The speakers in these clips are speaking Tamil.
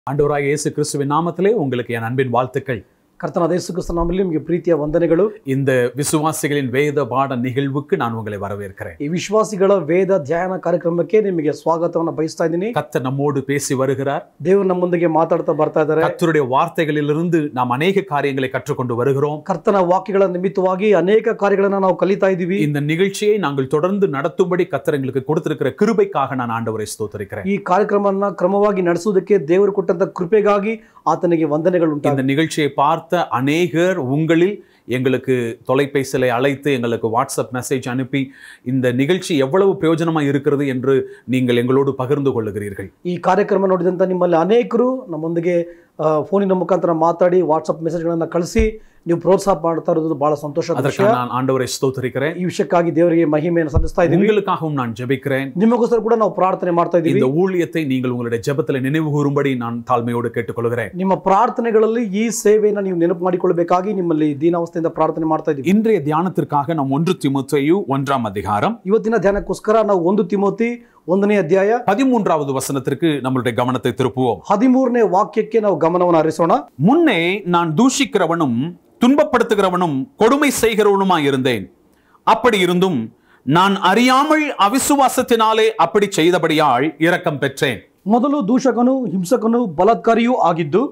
ஆண்டவராக இயேசு கிறிஸ்துவின் நாமத்திலே உங்களுக்கு என் அன்பின் வாழ்த்துக்கள் ಕರ್ತನಾದ ಯೇಸು ಕ್ರಿಸ್ತ ನಾಮದಲ್ಲಿ ನಿಮಗೆ ಪ್ರೀತಿಯ ವಂದನೆಗಳು இந்த விசுவாசிகளின் வேத பாட நிகழ்வுக்கு நான் உங்களை வரவேற்கிறேன் ಈ ವಿಶ್ವಾಸಿಗಳ ವೇದ ಧ್ಯಾನ ಕಾರ್ಯಕ್ರಮಕ್ಕೆ ನಿಮಗೆ ಸ್ವಾಗತವನ್ನು ಬಯಸ್ತಾ ಇದ್ದೀನಿ கர்த்தர் நம்மோடு பேசி வருகிறார் ದೇವರು ನಮ್ಮೊಂದಿಗೆ ಮಾತಾಡ್ತಾ ಬರ್ತಾ ಇದ್ದಾರೆ கர்த்தருடைய வார்த்தைகளிலிருந்து நாம் அநேக காரியங்களை கற்றுக்கொண்டு வருகிறோம் ಕರ್ತನ ವಾಕ್ಯಗಳ ನಿಮಿತ್ತವಾಗಿ ಅನೇಕ ಕಾರ್ಯಗಳನ್ನ ನಾವು ಕಲಿತಾ ಇದ್ದೀವಿ இந்த நிகழ்ச்சியை நாங்கள் தொடர்ந்து நடத்தும்படி கர்த்தர் எங்களுக்கு கொடுத்திருக்கிற கிருபைக்காக நான் ஆண்டவரை ஸ்தோத்தரிக்கிறேன் ಈ ಕಾರ್ಯಕ್ರಮವನ್ನ ಕ್ರಮವಾಗಿ ನಡೆಸುವುದಕ್ಕೆ ದೇವರು ಕೊಟ್ಟಂತ ಕೃಪೆಗಾಗಿ ಆತನಿಗೆ ವಂದನೆಗಳು ಉಂಟಾಗ இந்த நிகழ்ச்சியை பார்த்த அநேகர் உங்களில் எங்களுக்கு தொலைபேசியில அழைத்து எங்களுக்கு வாட்ஸ்அப் மெசேஜ் அனுப்பி இந்த நிகழ்ச்சி எவ்வளவு பிரயோஜனமா இருக்கிறது என்று நீங்கள் எங்களோடு பகிர்ந்து கொள்ளுகிறீர்கள் ಈ ಕಾರ್ಯಕ್ರಮ ನೋಡಿದಂತ ನಿಮ್ಮಲ್ಲಿ ಅನೇಕರು ನಮ್ಮೊಂದಿಗೆ ಆ, ಫೋನಿನ ಮುಖಾಂತರ ಮಾತಾಡಿ ವಾಟ್ಸಪ್ ಮೆಸೇಜ್ಗಳನ್ನ ಕಳಿಸಿ ನೀವು ಪ್ರೋತ್ಸಾಹ ಮಾಡ್ತಾ ಇರೋದು ಬಹಳ ಸಂತೋಷದ ವಿಷಯ அதற்காக நான் ஆண்டவரை ஸ்தோத்தரிக்கிறேன் ಈ ವಿಷಯಕ್ಕಾಗಿ ದೇವರಿಗೆ ಮಹಿಮೆಯನ್ನು ಸಲ್ಲಿಸ್ತಾ ಇದ್ದೀವಿ உங்களுக்காகவும் நான் ஜெபிக்கிறேன் ನಿಮಗೋಸ್ಕರ ಕೂಡ ನಾವು ಪ್ರಾರ್ಥನೆ ಮಾಡ್ತಾ ಇದ್ದೀವಿ இந்த ஊழியத்தை நீங்கள் உங்களுடைய ஜெபத்தில் நினைவு கூறும்படி நான் தாழ்மையோடு கேட்டுக்கொள்கிறேன் ನಿಮ್ಮ ಪ್ರಾರ್ಥನೆಗಳಲ್ಲಿ ಈ ಸೇವೆಯನ್ನು ನೀವು ನೆನಪು ಮಾಡಿಕೊಳ್ಳಬೇಕಾಗಿ ನಿಮ್ಮಲ್ಲಿ ದೀನಾವಸ್ಥೆಯಿಂದ ಪ್ರಾರ್ಥನೆ ಮಾಡ್ತಾ ಇದ್ದೀವಿ இன்றைய தியானத்திற்காக நாம் ஒன்று திமுத்தையு ஒன்றாம் அதிகாரம் ಇವತ್ತಿನ ಧ್ಯಾನಕ್ಕೋಸ್ಕರ ನಾವು ಒಂದು ತಿಮೋತಿ ಒಂದನೇ ಅಧ್ಯಾಯ பதிமூன்றாவது வசனத்திற்கு நம்மளுடைய கவனத்தை திருப்புவோம் ಹದಿಮೂರನೇ ವಾಕ್ಯಕ್ಕೆ ನಾವು ಗಮನವನ್ನು ಹರಿಸೋಣ முன்னே நான் தூஷிக்கிறவனும் துன்பப்படுத்துகிறவனும் கொடுமை செய்கிறவனுமாய் இருந்தேன் அப்படி இருந்தும் நான் அறியாமல் அவிசுவாசத்தினாலே அப்படி செய்தபடியால் இரக்கம் பெற்றேன் ಮೊದಲು ದೂಷಕನು ಹಿಂಸಕನು ಬಲಾತ್ಕಾರಿಯೂ ಆಗಿದ್ದು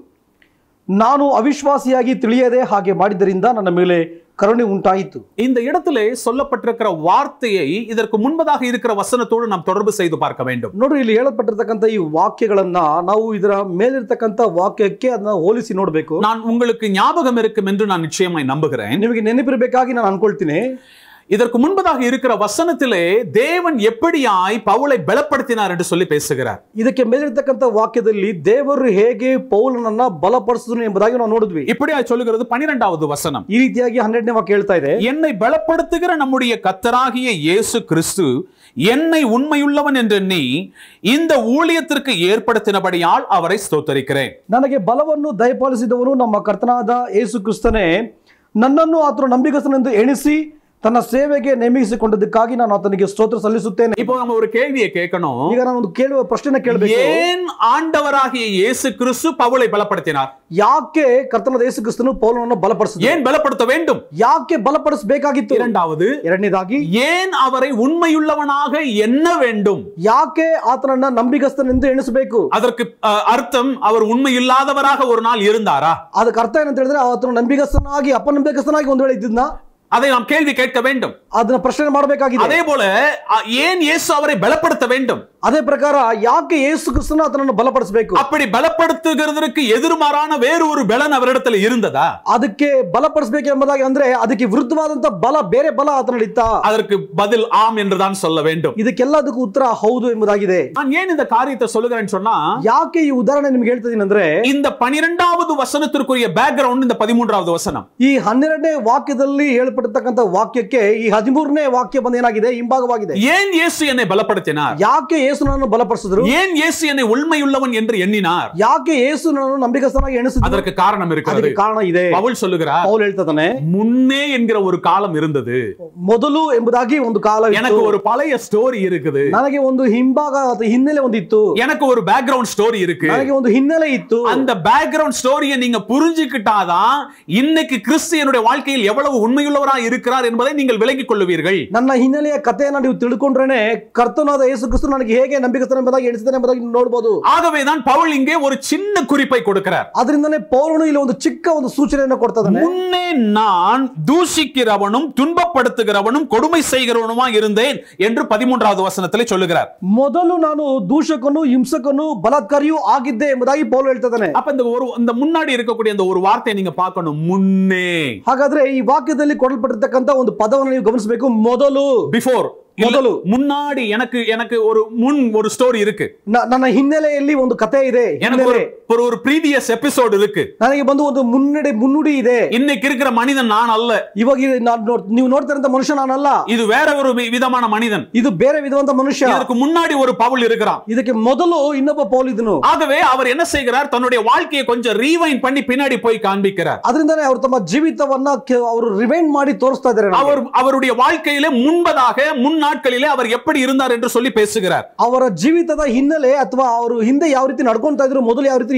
ನಾನು ಅವಿಶ್ವಾಸಿಯಾಗಿ ತಿಳಿಯದೆ ಹಾಗೆ ಮಾಡಿದ್ದರಿಂದ ನನ್ನ ಮೇಲೆ ಕರುಣೆ ಉಂಟಾಯಿತು இந்த இடத்திலே சொல்லப்பட்டிருக்கிற வார்த்தையை இதற்கு முன்பதாக இருக்கிற வசனத்தோடு நாம் தொடர்பு செய்து பார்க்க வேண்டும் ನೋಡ್ರಿ ಇಲ್ಲಿ ಹೇಳப்பட்டிರ್ತಕ್ಕಂಥ ಈ ವಾಕ್ಯಗಳನ್ನ ನಾವು ಇದರ ಮೇಲಿರ್ತಕ್ಕಂಥ ವಾಕ್ಯಕ್ಕೆ ಅದನ್ನ ಹೋಲಿಸಿ ನೋಡ್ಬೇಕು நான் உங்களுக்கு ஞாபகம் இருக்கும் என்று நான் நிச்சயமாய் நம்புகிறேன் ನಿಮಗೆ ನೆನಪಿರ್ಬೇಕಾಗಿ ನಾನು ಅನ್ಕೊಳ್ತೀನಿ இதற்கு முன்பதாக இருக்கிற வசனத்திலே தேவன் எப்படியாய் பவுலை பலப்படுத்தினார் என்று சொல்லி பேசுகிறார் ಇದಕ್ಕೆ ಮೇಲಿರ್ತಕ್ಕಂಥ ವಾಕ್ಯದಲ್ಲಿ ದೇವರು ಹೇಗೆ ಪೌಲನನ್ನ ಬಲಪಡಿಸಿದ್ರು ಎಂಬುದಾಗಿ ನಾವು ನೋಡಿದ್ವಿ இப்படியாய் சொல்லுகிறது பனிரெண்டாவது வசனம் ಈ ರೀತಿಯಾಗಿ ಹನ್ನೆರಡನೇ ವಾಕ್ಯ ಹೇಳ್ತಾ ಇದೆ என்னை பலப்படுத்துகிற நம்முடைய கத்தராகிய இயேசு கிறிஸ்து என்னை உண்மையுள்ளவன் என்று எண்ணி இந்த ஊழியத்திற்கு ஏற்படுத்தினபடியால் அவரை ஸ்தோத்தரிக்கிறேன் ನನಗೆ ಬಲವನ್ನು ದಯಪಾಲಿಸಿದವನು ನಮ್ಮ ಕರ್ತನಾದ ಯೇಸು ಕ್ರಿಸ್ತನೇ ನನ್ನನ್ನು ಆತನು ನಂಬಿಕಸ್ಥನೆಂದು ಎಣಿಸಿ ತನ್ನ ಸೇವೆಗೆ ನೇಮಿಸಿಕೊಂಡದಕ್ಕಾಗಿ ನಾನು ಆತನಿಗೆ ಸ್ತೋತ್ರ ಸಲ್ಲಿಸುತ್ತೇನೆ இப்போ நம்ம ஒரு கேள்வியை கேட்கணும் ಈಗ ನಾನು ಒಂದು ಕೇಳುವ ಪ್ರಶ್ನೆ ಕೇಳಬೇಕು ஏன் ஆண்டவராகிய இயேசு கிறிஸ்து பவுலை பலப்படுத்தினார் ಯಾಕೆ ಕರ್ತನಾದ ಯೇಸು ಕ್ರಿಸ್ತನು ಪೌಲನನ್ನು ಬಲಪಡಿಸಿದ ஏன் பலப்படுத்த வேண்டும் ಯಾಕೆ ಬಲಪಡಿಸಬೇಕಾಗಿತ್ತು இரண்டாவது ಎರಡನೇದಾಗಿ ஏன் அவரை உண்மையுள்ளவனாக எண்ண வேண்டும் ಯಾಕೆ ಆತನನ್ನ ನಂಬಿಕಸ್ಥನೆಂದು ಎಣಿಸಬೇಕು அதற்கு அஹ், அர்த்தம் அவர் உண்மை இல்லாதவராக ஒரு நாள் இருந்தாரா ಅದಕ್ಕೆ ಅರ್ಥ ಏನಂತ ಹೇಳಿದ್ರೆ ಆತನು ನಂಬಿಕಸ್ಥನಾಗಿ ಅಪನಂಬಿಕಸ್ಥನಾಗಿ ಒಂದ್ ವೇಳೆ ಇದ್ದಿದ್ನ அதை நாம் கேள்வி கேட்க வேண்டும் ಅದನ್ನ ಪ್ರಶ್ನೆ ಮಾಡಬೇಕಾಗಿದೆ அதே போல அஹ், ஏன் இயேசு அவரை பலப்படுத்த வேண்டும் ಅದೇ ಪ್ರಕಾರ ಯಾಕೆ ಯೇಸು ಕ್ರಿಸ್ತನ ಆತನನ್ನು ಬಲಪಡಿಸಬೇಕು அப்படி பலப்படுத்துகிறதற்கு எதிர்மாறான வேறு ஒரு பலன் அவரிடத்துல இருந்ததா ಅದಕ್ಕೆ ಬಲಪಡಿಸಬೇಕು ಎಂಬುದಾಗಿ ಅಂದ್ರೆ ಅದಕ್ಕೆ ವಿರುದ್ಧವಾದಂತ ಬಲ ಬೇರೆ ಬಲ ಆತನಲ್ಲಿತ್ತ அதற்கு பதில் ஆம் என்றுதான் சொல்ல வேண்டும் ಇದಕ್ಕೆಲ್ಲದಕ್ಕೂ ಉತ್ತರ ಹೌದು ಎಂಬುದಾಗಿದೆ நான் ஏன் இந்த காரியத்தை சொல்லுகிறேன்னு சொன்னா ಯಾಕೆ ಈ ಉದಾಹರಣೆ ನಿಮ್ಗೆ ಹೇಳ್ತಿದ್ದೀನಿ ಅಂದ್ರೆ இந்த பனிரெண்டாவது வசனத்திற்குரிய பேக்ரவுண்ட் இந்த பதிமூன்றாவது வசனம் ಈ ಹನ್ನೆರಡನೇ ವಾಕ್ಯದಲ್ಲಿ ಹೇಳ್ಪಟ್ಟಿರ್ತಕ್ಕಂಥ ವಾಕ್ಯಕ್ಕೆ ಈ ಹದಿಮೂರನೇ ವಾಕ್ಯ ಬಂದ ಏನಾಗಿದೆ ಹಿಂಭಾಗವಾಗಿದೆ ஏன் இயேசு என்னை பலப்படுத்தினார் ಯಾಕೆ ಯೇಸುನನ್ನು ಬಲಪಡಿಸಿದ್ರು ஏன் இயேசு என்னை உண்மையுள்ளவன் என்று எண்ணினார் ಯಾಕೆ ಯೇಸುನನ್ನು ನಂಬಿಕಸ್ಥನಾಗಿ ಎಣಿಸಿದ್ರು அதற்கு காரணம் இருக்கிறது ಅದಕ್ಕೆ ಕಾರಣ ಇದೆ பவுல் சொல்லுகிறார் ಪೌಲ್ ಹೇಳ್ತಾನೆ முன்னே என்கிற ஒரு காலம் இருந்தது ಮೊದಲು ಎಂಬುದಾಗಿ ಒಂದು ಕಾಲ எனக்கு ಇತ್ತು ஒரு பழைய ஸ்டோரி இருக்குது ನನಗೆ ಒಂದು ಹಿಂಭಾಗ ಅಥವಾ ಹಿನ್ನೆಲೆ ಒಂದಿತ್ತು எனக்கு ஒரு பேக்ரவுண்ட் ஸ்டோரி இருக்கு ನನಗೆ ಒಂದು ಹಿನ್ನೆಲೆ ಇತ್ತು அந்த பேக்ரவுண்ட் ஸ்டோரியை நீங்க புரிஞ்சுக்கிட்டாதான் இன்னைக்கு கிறிஸ்து என்னுடைய வாழ்க்கையில் எவ்வளவு உண்மையுள்ளவராக இருக்கிறார் என்பதை நீங்கள் விளங்கிக் கொள்ளுவீர்கள் ನನ್ನ ಹಿನ್ನೆಲೆಯ ಕಥೆಯನ್ನ ನೀವು ತಿಳ್ಕೊಂಡ್ರೇನೆ ಕರ್ತನಾದ ಯೇಸು ಕ್ರಿಸ್ತು ನನಗೆ ಹೇಗೆ ನಂಬಿಕಸ್ಥನ ಎಂಬುದಾಗಿ ಎಣಿಸಿದ್ದಾನೆ ಎಂಬುದಾಗಿ ನೀವು ನೋಡಬಹುದು ஆகவேதான் பவுல் இங்கே ஒரு சின்ன குறிப்பை கொடுக்கிறார் ಅದರಿಂದನೇ ಪೌಲನು ಇಲ್ಲಿ ಒಂದು ಚಿಕ್ಕ ಒಂದು ಸೂಚನೆಯನ್ನು ಕೊಡ್ತಾ ಇದ್ದಾನೆ முன்னே நான் தூஷிக்கிறவனும் துன்பப்படுத்துகிறவனும் கொடுமை செய்கிறவனுமா இருந்தேன் என்று பதிமூன்றாவது வசனத்திலே சொல்லுகிறார் ಮೊದಲು ನಾನು ದೂಷಕನು ಹಿಂಸಕನು ಬಲಾತ್ಕಾರಿಯೂ ಆಗಿದ್ದೆ ಎಂಬುದಾಗಿ ಪೌಲು ಹೇಳ್ತಾ ಇದ್ದಾನೆ அப்ப இந்த ஒரு இந்த முன்னாடி இருக்கக்கூடிய அந்த ஒரு வார்த்தையை நீங்க பார்க்கணும் முன்னே ಹಾಗಾದ್ರೆ ಈ ವಾಕ್ಯದಲ್ಲಿ ಕೊಡಲ್ಪಟ್ಟಿರ್ತಕ್ಕಂಥ ಒಂದು ಪದವನ್ನು ನೀವು ಗಮನಿಸಬೇಕು ಮೊದಲು பிஃபோர் ಮೊದಲು முன்னாடி எனக்கு எனக்கு ஒரு முன் ஒரு ஸ்டோரி இருக்கு ನ- ನನ್ನ ಹಿನ್ನೆಲೆಯಲ್ಲಿ ಒಂದು ಕಥೆ ಇದೆ எனக்கு ஒரு ಹಿನ್ನೆಲೆ. ஒரு ஒரு ப்ரீவியஸ் எபிசோட் இருக்கு ನನಗೆ ಬಂದು ಒಂದು ಮುನ್ನಡೆ ಮುನ್ನುಡಿ ಇದೆ இன்னைக்கு இருக்கிற மனிதன் நான் அல்ல ಇವಾಗ ಇದು ನಾನ್ ನೋಡ್- ನೀವು ನೋಡ್ತಾ ಇರೋಂಥ ಮನುಷ್ಯ ನಾನಲ್ಲ இது வேற ஒரு வி- விதமான மனிதன் ಇದು ಬೇರೆ ವಿಧವಂತ ಮನುಷ್ಯ இதற்கு முன்னாடி ஒரு பவுல் இருக்கிறான் ಇದಕ್ಕೆ ಮೊದಲು ಇನ್ನೊಬ್ಬ ಪೌಲ್ ಇದನು ஆகவே அவர் என்ன செய்கிறார் தன்னுடைய வாழ்க்கையை கொஞ்சம் ரீவைன் பண்ணி பின்னாடி போய் காண்பிக்கிறார் ಅದರಿಂದಾನೇ ಅವರು ತಮ್ಮ ಜೀವಿತವನ್ನ ಕೆ- ಅವರು ರಿವೈಂಡ್ ಮಾಡಿ ತೋರಿಸ್ತಾ ಇದ್ದಾರೆ ನಮ್ಗೆ. அவர் அவருடைய வாழ்க்கையிலே முன்பதாக முன் நாட்களிலே அவர் எப்படி இருந்தார் என்று சொல்லி பேசுகிறார் ಅವರ ಜೀವಿತದ ಹಿನ್ನೆಲೆ ಅಥವಾ ಅವರು ಹಿಂದೆ ಯಾವ ರೀತಿ ನಡ್ಕೊಂತಾ ಇದ್ರು ಮೊದಲು ಯಾವ ರೀತಿ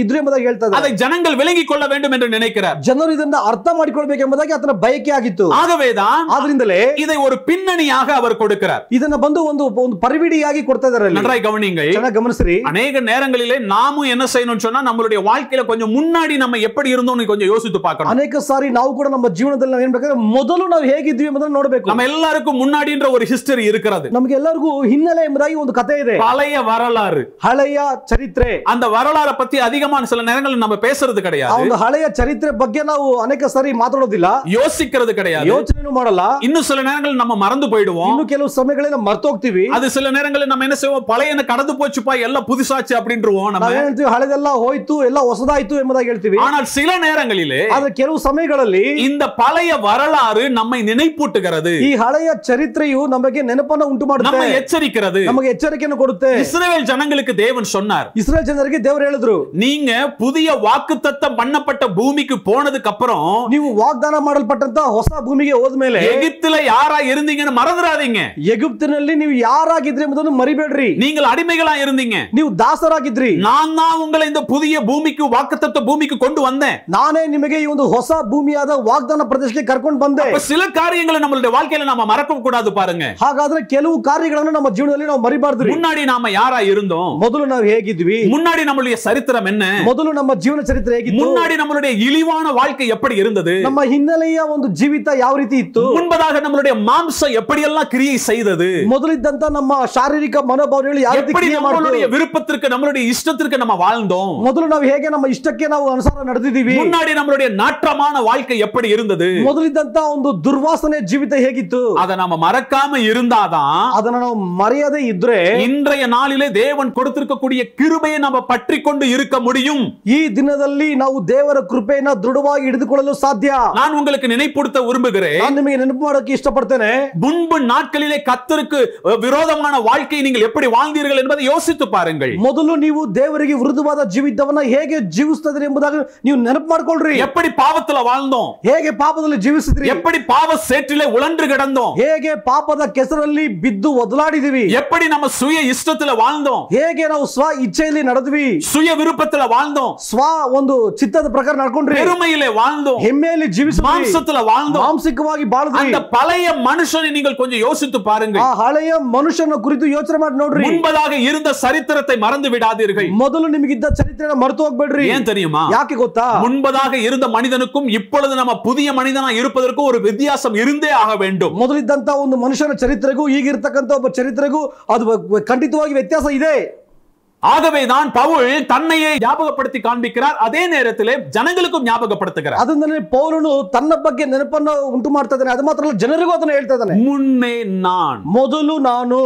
ಇದ್ರು ಎಂಬುದಾಗಿ ಹೇಳ್ತಾ ಇದ್ದಾರೆ அதை ஜனங்கள் விளங்கிக் கொள்ள வேண்டும் என்று நினைக்கிறார் ಜನರು ಇದನ್ನ ಅರ್ಥ ಮಾಡಿಕೊಳ್ಬೇಕೆಂಬುದಾಗಿ ಆತನ ಬಯಕೆ ಆಗಿತ್ತು ஆகவேதான் ಆದ್ರಿಂದಲೇ இதை ஒரு பின்னணியாக அவர் கொடுக்கிறார் ಇದನ್ನ ಬಂದು ಒಂದು ಒಂದು ಪರಿವಿಡಿಯಾಗಿ ಕೊಡ್ತಾ ಇದ್ದಾರೆ ಅಲ್ಲಿ. நன்றாய் கவனிங்கள் ಚೆನ್ನಾಗಿ ಗಮನಿಸ್ರಿ அநேக நேரங்களிலே நாமும் என்ன செய்யணும்னு சொன்னா நம்மளுடைய வாழ்க்கையில கொஞ்சம் முன்னாடி நம்ம எப்படி இருந்தோம்னு கொஞ்சம் யோசித்து பார்க்கணும் ಅನೇಕ ಸಾರಿ ನಾವು ಕೂಡ ನಮ್ಮ ಜೀವನದಲ್ಲಿ ನಾವು ಏನ್ ಬೇಕಾದ್ರೆ ಮೊದಲು ನಾವು ಹೇಗಿದ್ವಿ ಎಂಬುದನ್ನು ನೋಡಬೇಕು நம்ம எல்லாருக்கும் முன்னாடின்ற ஒரு ஹிஸ்டரி இருக்கிறது ನಮ್ಗೆ ಎಲ್ಲರಿಗೂ ಹಿನ್ನೆಲೆ ಎಂಬುದಾಗಿ ಒಂದು ಕಥೆ ಇದೆ பழைய வரலாறு ಹಳೆಯ ಚರಿತ್ರೆ அந்த வரலாறை பத்தி அதிகமான சில நேரங்களில் நம்ம பேசுறது ಆ கிடையாது ಒಂದು ಹಳೆಯ ಚರಿತ್ರೆ ಬಗ್ಗೆ ನಾವು ಅನೇಕ ಸಾರಿ ಮಾತಾಡೋದಿಲ್ಲ யோசிக்கிறது கிடையாது ಯೋಚನೆನೂ ಮಾಡಲ್ಲ இன்னும் சில நேரங்களில் நம்ம மறந்து போயிடுவோம் ಇನ್ನು ಕೆಲವು ಸಮಯಗಳಲ್ಲಿ ನಾವು ಮರ್ತೋಗ್ತೀವಿ அது சில நேரங்களில் நம்ம என்ன செய்வோம் பழையன கடந்து போச்சுப்பா எல்லாம் புதுசாச்சு அப்படின்றோம் நம்ம ನಾವ್ ಹೇಳ್ತೀವಿ ಹಳೆದೆಲ್ಲ ಹೋಯ್ತು ಎಲ್ಲ ಹೊಸದಾಯ್ತು ಎಂಬುದಾಗಿ ಹೇಳ್ತೀವಿ ஆனால் சில நேரங்களிலே ಆದ್ರೆ ಕೆಲವು ಸಮಯಗಳಲ್ಲಿ இந்த பழைய வரலாறு நம்மை நினைப்பூட்டுகிறது ಈ ಹಳೆಯ ಚರಿತ್ರೆಯು ನಮಗೆ ನೆನಪನ್ನ ಉಂಟು நம்மை ಮಾಡುತ್ತೆ எச்சரிக்கிறது ನಮಗೆ ಎಚ್ಚರಿಕೆಯನ್ನು ಕೊಡುತ್ತೆ இஸ்ரவேல் ஜனங்களுக்கு தேவன் சொன்னார் ಇಸ್ರೇಲ್ ಜನರಿಗೆ ದೇವರು ಹೇಳಿದ್ರು நீங்க புதிய வாக்குத்தத்தம் பண்ணப்பட்ட பூமிக்கு போனதுக்கு அப்புறம் ನೀವು ವಾಗ್ದಾನ ಮಾಡಲ್ಪಟ್ಟಂತ ಹೊಸ ಭೂಮಿಗೆ ಹೋದ್ಮೇಲೆ எகிப்துல யாரா இருந்தீங்கன்னு மறந்துடாதீங்க ಎಗುಪ್ತಿನಲ್ಲಿ ನೀವು ಯಾರಾಗಿದ್ರಿ ಎಂಬುದನ್ನು ಮರಿಬೇಡ್ರಿ நீங்கள் அடிமைகளா இருந்தீங்க ನೀವು ದಾಸರಾಗಿದ್ರಿ நான் தான் உங்களை இந்த புதிய பூமிக்கு வாக்குத்தத்த பூமிக்கு கொண்டு வந்தேன் ನಾನೇ ನಿಮಗೆ ಈ ಒಂದು ಹೊಸ ಭೂಮಿಯಾದ ವಾಗ್ದಾನ ಪ್ರದೇಶಕ್ಕೆ ಕರ್ಕೊಂಡು ಬಂದೆ அப்ப சில காரியங்களை நம்மளுடைய வாழ்க்கையில நாம மறக்க கூடாது பாருங்க ಹಾಗಾದ್ರೆ ಕೆಲವು ಕಾರ್ಯಗಳನ್ನು ನಮ್ಮ ಜೀವನದಲ್ಲಿ ನಾವು ಮರಿಬಾರ್ದ್ರಿ முன்னாடி நாம யாரா இருந்தோம் ಮೊದಲು ನಾವು ಹೇಗಿದ್ವಿ முன்னாடி நம்மளுடைய சரித்திரம் என்ன ಮೊದಲು ನಮ್ಮ ಜೀವನ ಚರಿತ್ರೆ ಹೇಗಿತ್ತು முன்னாடி நம்மளுடைய இழிவான வாழ்க்கை எப்படி இருந்தது ನಮ್ಮ ಹಿನ್ನೆಲೆಯ ಒಂದು ಜೀವಿತ ಯಾವ ರೀತಿ ಇತ್ತು முன்பதாக நம்மளுடைய மாம்சம் எப்படியெல்லாம் கிரியை செய்தது ಮೊದಲಿದ್ದಂತ ನಮ್ಮ ಶಾರೀರಿಕ ಮನೋಭಾವನೆಗಳು ಯಾವ ರೀತಿ எப்படி ಕ್ರಿಯೆ நம்மளுடைய ಮಾಡ್ತು விருப்பத்திற்கு நம்மளுடைய இஷ்டத்திற்கு நம்ம வாழ்ந்தோம் ಮೊದಲು ನಾವು ಹೇಗೆ ನಮ್ಮ ಇಷ್ಟಕ್ಕೆ ನಾವು ಅನುಸಾರ ನಡೆದಿದ್ದೀವಿ முன்னாடி நம்மளுடைய நாற்றமான வாழ்க்கை எப்படி இருந்தது ಮೊದಲಿದ್ದಂತ ಒಂದು ದುರ್ವಾಸನೆ ಜೀವಿತ ಹೇಗಿತ್ತು அதை நாம மறக்காம இருந்தாதான் ಅದನ್ನ ನಾವು ಮರೆಯದೇ ಇದ್ರೆ இன்றைய நாளிலே தேவன் கொடுத்திருக்கக்கூடிய கிருபையை நம்ம பற்றி கொண்டு இருக்க முடியும் ಈ ದಿನದಲ್ಲಿ ನಾವು ದೇವರ ಕೃಪೆಯನ್ನ ದೃಢವಾಗಿ ಹಿಡಿದುಕೊಳ್ಳಲು ಸಾಧ್ಯ நான் உங்களுக்கு நினைப்படுத்த விரும்புகிறேன் ನಾನು ನಿಮಗೆ ನೆನಪು ಮಾಡೋಕೆ ಇಷ್ಟಪಡ್ತೇನೆ முன்பு நாட்களிலே கத்தருக்கு அஹ், விரோதமான வாழ்க்கையை நீங்கள் எப்படி வாழ்ந்தீர்கள் என்பதை யோசித்து பாருங்கள் ಮೊದಲು ನೀವು ದೇವರಿಗೆ ವಿರುದ್ಧವಾದ ಜೀವಿತವನ್ನ ಹೇಗೆ ಜೀವಿಸ್ತದ್ರಿ ಎಂಬುದಾಗಿ ನೀವು ನೆನಪು ಮಾಡ್ಕೊಳ್ರಿ எப்படி பாவத்துல வாழ்ந்தோம் ಹೇಗೆ ಪಾಪದಲ್ಲಿ ಜೀವಿಸಿದ್ರಿ எப்படி பாவ சேற்றிலே உழன்று கிடந்தோம் ಹೇಗೆ ಪಾಪದ ಕೆಸರಲ್ಲಿ ಬಿದ್ದು ಒದಲಾಡಿದಿವಿ எப்படி நம்ம சுய இஷ்டத்துல வாழ்ந்தோம் ಹೇಗೆ ನಾವು ಸ್ವ ಇಚ್ಛೆಯಲ್ಲಿ ನಡೆದ್ವಿ சுய விருப்பத்துல வாழ்ந்தோம் ಸ್ವ ಒಂದು ಚಿತ್ತದ ಪ್ರಕಾರ ನಡ್ಕೊಂಡ್ರಿ பெருமையிலே வாழ்ந்தோம் ಹೆಮ್ಮೆಯಲ್ಲಿ ಜೀವಿಸಿದ್ವಿ மாம்சத்துல வாழ்ந்தோம் ಮಾಂಸಿಕವಾಗಿ ಬಾಳದ್ರಿ அந்த பழைய மனுஷனை நீங்கள் கொஞ்சம் யோசித்து பாருங்கள் ಆ ಹಳೆಯ ಮನುಷ್ಯನ ಕುರಿತು ಯೋಚನೆ ಮಾಡಿ ನೋಡ್ರಿ முன்பதாக இருந்த சரித்திரத்தை மறந்து விடாதீர்கள் ಮೊದಲು ನಿಮಗಿದ್ದ ಚರಿತ್ರೆನ ಮರೆತು ಹೋಗ್ಬೇಡ್ರಿ ஏன் தெரியுமா ಯಾಕೆ ಗೊತ್ತಾ முன்பதாக இருந்த மனிதனுக்கும் இப்பொழுது நம்ம புதிய மனிதனா இருப்பதற்கும் ஒரு வித்தியாசம் இருந்தே ஆக வேண்டும் ಮೊದಲಿದ್ದಂತ ಒಂದು ಮನುಷ್ಯನ ಚರಿತ್ರೆಗೂ ಈಗಿರ್ತಕ್ಕಂಥ ಒಬ್ಬ ಚರಿತ್ರೆಗೂ ಅದು ವ- ಖಂಡಿತವಾಗಿ ವ್ಯತ್ಯಾಸ ಇದೆ ஆகவேதான் பவுல் தன்னையே ஞாபகப்படுத்தி காண்பிக்கிறார் அதே நேரத்திலே ஜனங்களுக்கும் ஞாபகப்படுத்துகிறார் ಅದರಿಂದಲೇ ಪೌಲನು ತನ್ನ ಬಗ್ಗೆ ನೆನಪನ್ನ ಉಂಟು ಮಾಡ್ತಾ ಇದ್ದಾನೆ ಅದು ಮಾತ್ರ ಅಲ್ಲ ಜನರಿಗೂ ಅದನ್ನ ಹೇಳ್ತಾ ಇದ್ದಾನೆ முன்னே நான் ಮೊದಲು ನಾನು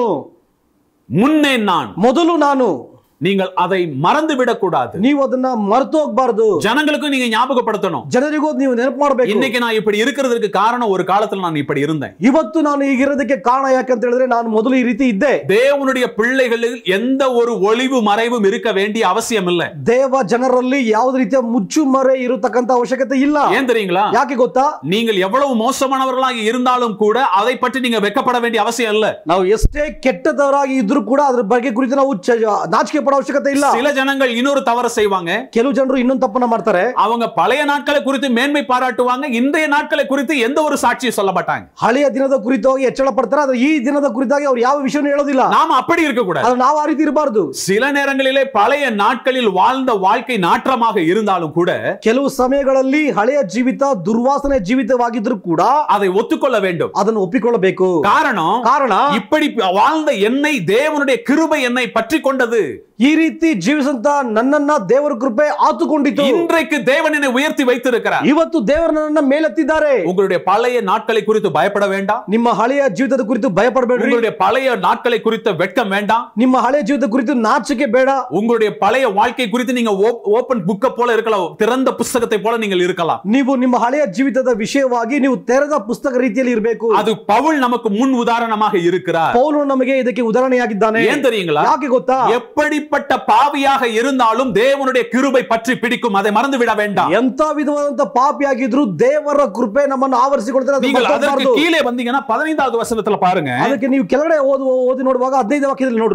முன்னே நான் ಮೊದಲು ನಾನು நீங்கள் அதை மறந்து விடக்கூடாது ನೀವು ಅದನ್ನ ಮರೆತು ಹೋಗ್ಬಾರ್ದು ஜனங்களுக்கும் நீங்க ஞாபகப்படுத்தணும் ಜನರಿಗೂ ಅದ್ ನೀವು ನೆನಪು ಮಾಡಬೇಕು இன்னைக்கு நான் இப்படி இருக்கிறதுக்கு காரணம் ஒரு காலத்துல நான் இப்படி இருந்தேன் ಇವತ್ತು ನಾನು ಈಗಿರೋದಕ್ಕೆ ಕಾರಣ ಯಾಕಂತ ಹೇಳಿದ್ರೆ ನಾನು ಮೊದಲು ಈ ರೀತಿ ಇದ್ದೆ தேவனுடைய பிள்ளைகளில் எந்த ஒரு ஒளிவு மறைவும் இருக்க வேண்டிய அவசியம் இல்லை ದೇವ ಜನರಲ್ಲಿ ಯಾವುದೇ ರೀತಿಯ ಮುಚ್ಚುಮರೆ ಇರತಕ್ಕಂತ ಅವಶ್ಯಕತೆ ಇಲ್ಲ ஏன் தெரியுங்களா ಯಾಕೆ ಗೊತ್ತಾ நீங்கள் எவ்வளவு மோசமானவர்களாக இருந்தாலும் கூட அதை பற்றி நீங்க வெக்கப்பட வேண்டிய அவசியம் இல்ல ನಾವು ಎಷ್ಟೇ ಕೆಟ್ಟದವರಾಗಿ ಇದ್ರೂ ಕೂಡ ಅದ್ರ ಬಗ್ಗೆ ಕುರಿತು ನಾವು ಚ- ನಾಚಿಕೆ ಪಡೋ ಅವಶ್ಯಕತೆ ಇಲ್ಲ சில ஜனங்கள் இன்னொரு தவறு செய்வாங்க ಕೆಲವು ಜನರು ಇನ್ನೊಂದು ತಪ್ಪನ್ನ ಮಾಡ್ತಾರೆ அவங்க பழைய நாட்களை குறித்து மேன்மை பாராட்டுவாங்க இன்றைய நாட்களை குறித்து எந்த ஒரு சாட்சியும் சொல்ல மாட்டாங்க ಹಳೆಯ ದಿನದ ಕುರಿತಾಗಿ ಹೆಚ್ಚಳ ಪಡ್ತಾರೆ ಆದ್ರೆ ಈ ದಿನದ ಕುರಿತಾಗಿ ಅವ್ರು ಯಾವ ವಿಷಯನೂ ಹೇಳೋದಿಲ್ಲ நாம அப்படி இருக்க கூடாது ಆದ್ರೆ ನಾವು ಆ ರೀತಿ ಇರಬಾರ್ದು சில நேரங்களிலே பழைய நாட்களில் வாழ்ந்த வாழ்க்கை நாற்றமாக இருந்தாலும் கூட ಕೆಲವು ಸಮಯಗಳಲ್ಲಿ ಹಳೆಯ ಜೀವಿತ ದುರ್ವಾಸನೆ ಜೀವಿತವಾಗಿದ್ರು ಕೂಡ அதை ஒத்துக்கொள்ள வேண்டும் ಅದನ್ನು ಒಪ್ಪಿಕೊಳ್ಳಬೇಕು காரணம் ಕಾರಣ இப்படி வாழ்ந்த என்னை தேவனுடைய கிருபை என்னை பற்றி கொண்டது ಈ ರೀತಿ ಜೀವಿಸಂತ ನನ್ನನ್ನ ದೇವರ ಕೃಪೆ ಆತುಕೊಂಡಿತು இன்றைக்கு தேவன் என்னை உயர்த்தி வைத்திருக்கிறார் ಇವತ್ತು ದೇವರು ನನ್ನನ್ನ ಮೇಲೆತ್ತಿದ್ದಾರೆ உங்களுடைய பழைய நாட்களை குறித்து பயப்பட வேண்டாம் ನಿಮ್ಮ ಹಳೆಯ ಜೀವಿತದ ಕುರಿತು ಭಯ ಪಡಬೇಡ್ರಿ உங்களுடைய பழைய நாட்களை குறித்த வெட்கம் வேண்டாம் ನಿಮ್ಮ ಹಳೆಯ ಜೀವಿತದ ಕುರಿತು ನಾಚಿಕೆ ಬೇಡ உங்களுடைய பழைய வாழ்க்கை குறித்து நீங்க ஓபன் புக்க போல இருக்கலாம் திறந்த புஸ்தகத்தை போல நீங்கள் இருக்கலாம் ನೀವು ನಿಮ್ಮ ಹಳೆಯ ಜೀವಿತದ ವಿಷಯವಾಗಿ ನೀವು ತೆರೆದ ಪುಸ್ತಕ ರೀತಿಯಲ್ಲಿ ಇರಬೇಕು அது பவுல் நமக்கு முன் உதாரணமாக இருக்கிறார் ಪೌಲು ನಮಗೆ ಇದಕ್ಕೆ ಉದಾಹರಣೆಯಾಗಿದ್ದಾನೆ ஏன் தெரியுங்களா ಯಾಕೆ ಗೊತ್ತಾ எப்படிப்பட்ட பாவியாக இருந்தாலும் தேவனுடைய கிருபை பற்றி பிடிக்கும் அதை மறந்து விட வேண்டாம் ಎಂತ ವಿಧವಾದಂತ ಪಾಪಿಯಾಗಿದ್ರು ದೇವರ ಕೃಪೆ ನಮ್ಮನ್ನು ಆವರಿಸಿಕೊಳ್ತಾರೆ ಅದನ್ನ நீங்கள் அதற்கு ಮರ್ತೋಗ್ಬಾರ್ದು. கீழே வந்தீங்கன்னா பதினைந்தாவது வசனத்துல பாருங்க ಅದಕ್ಕೆ ನೀವು ಕೆಳಗಡೆ ಓದು ಓದಿ ನೋಡುವಾಗ ಹದಿನೈದು ವಾಕ್ಯದಲ್ಲಿ ನೋಡ್ರಿ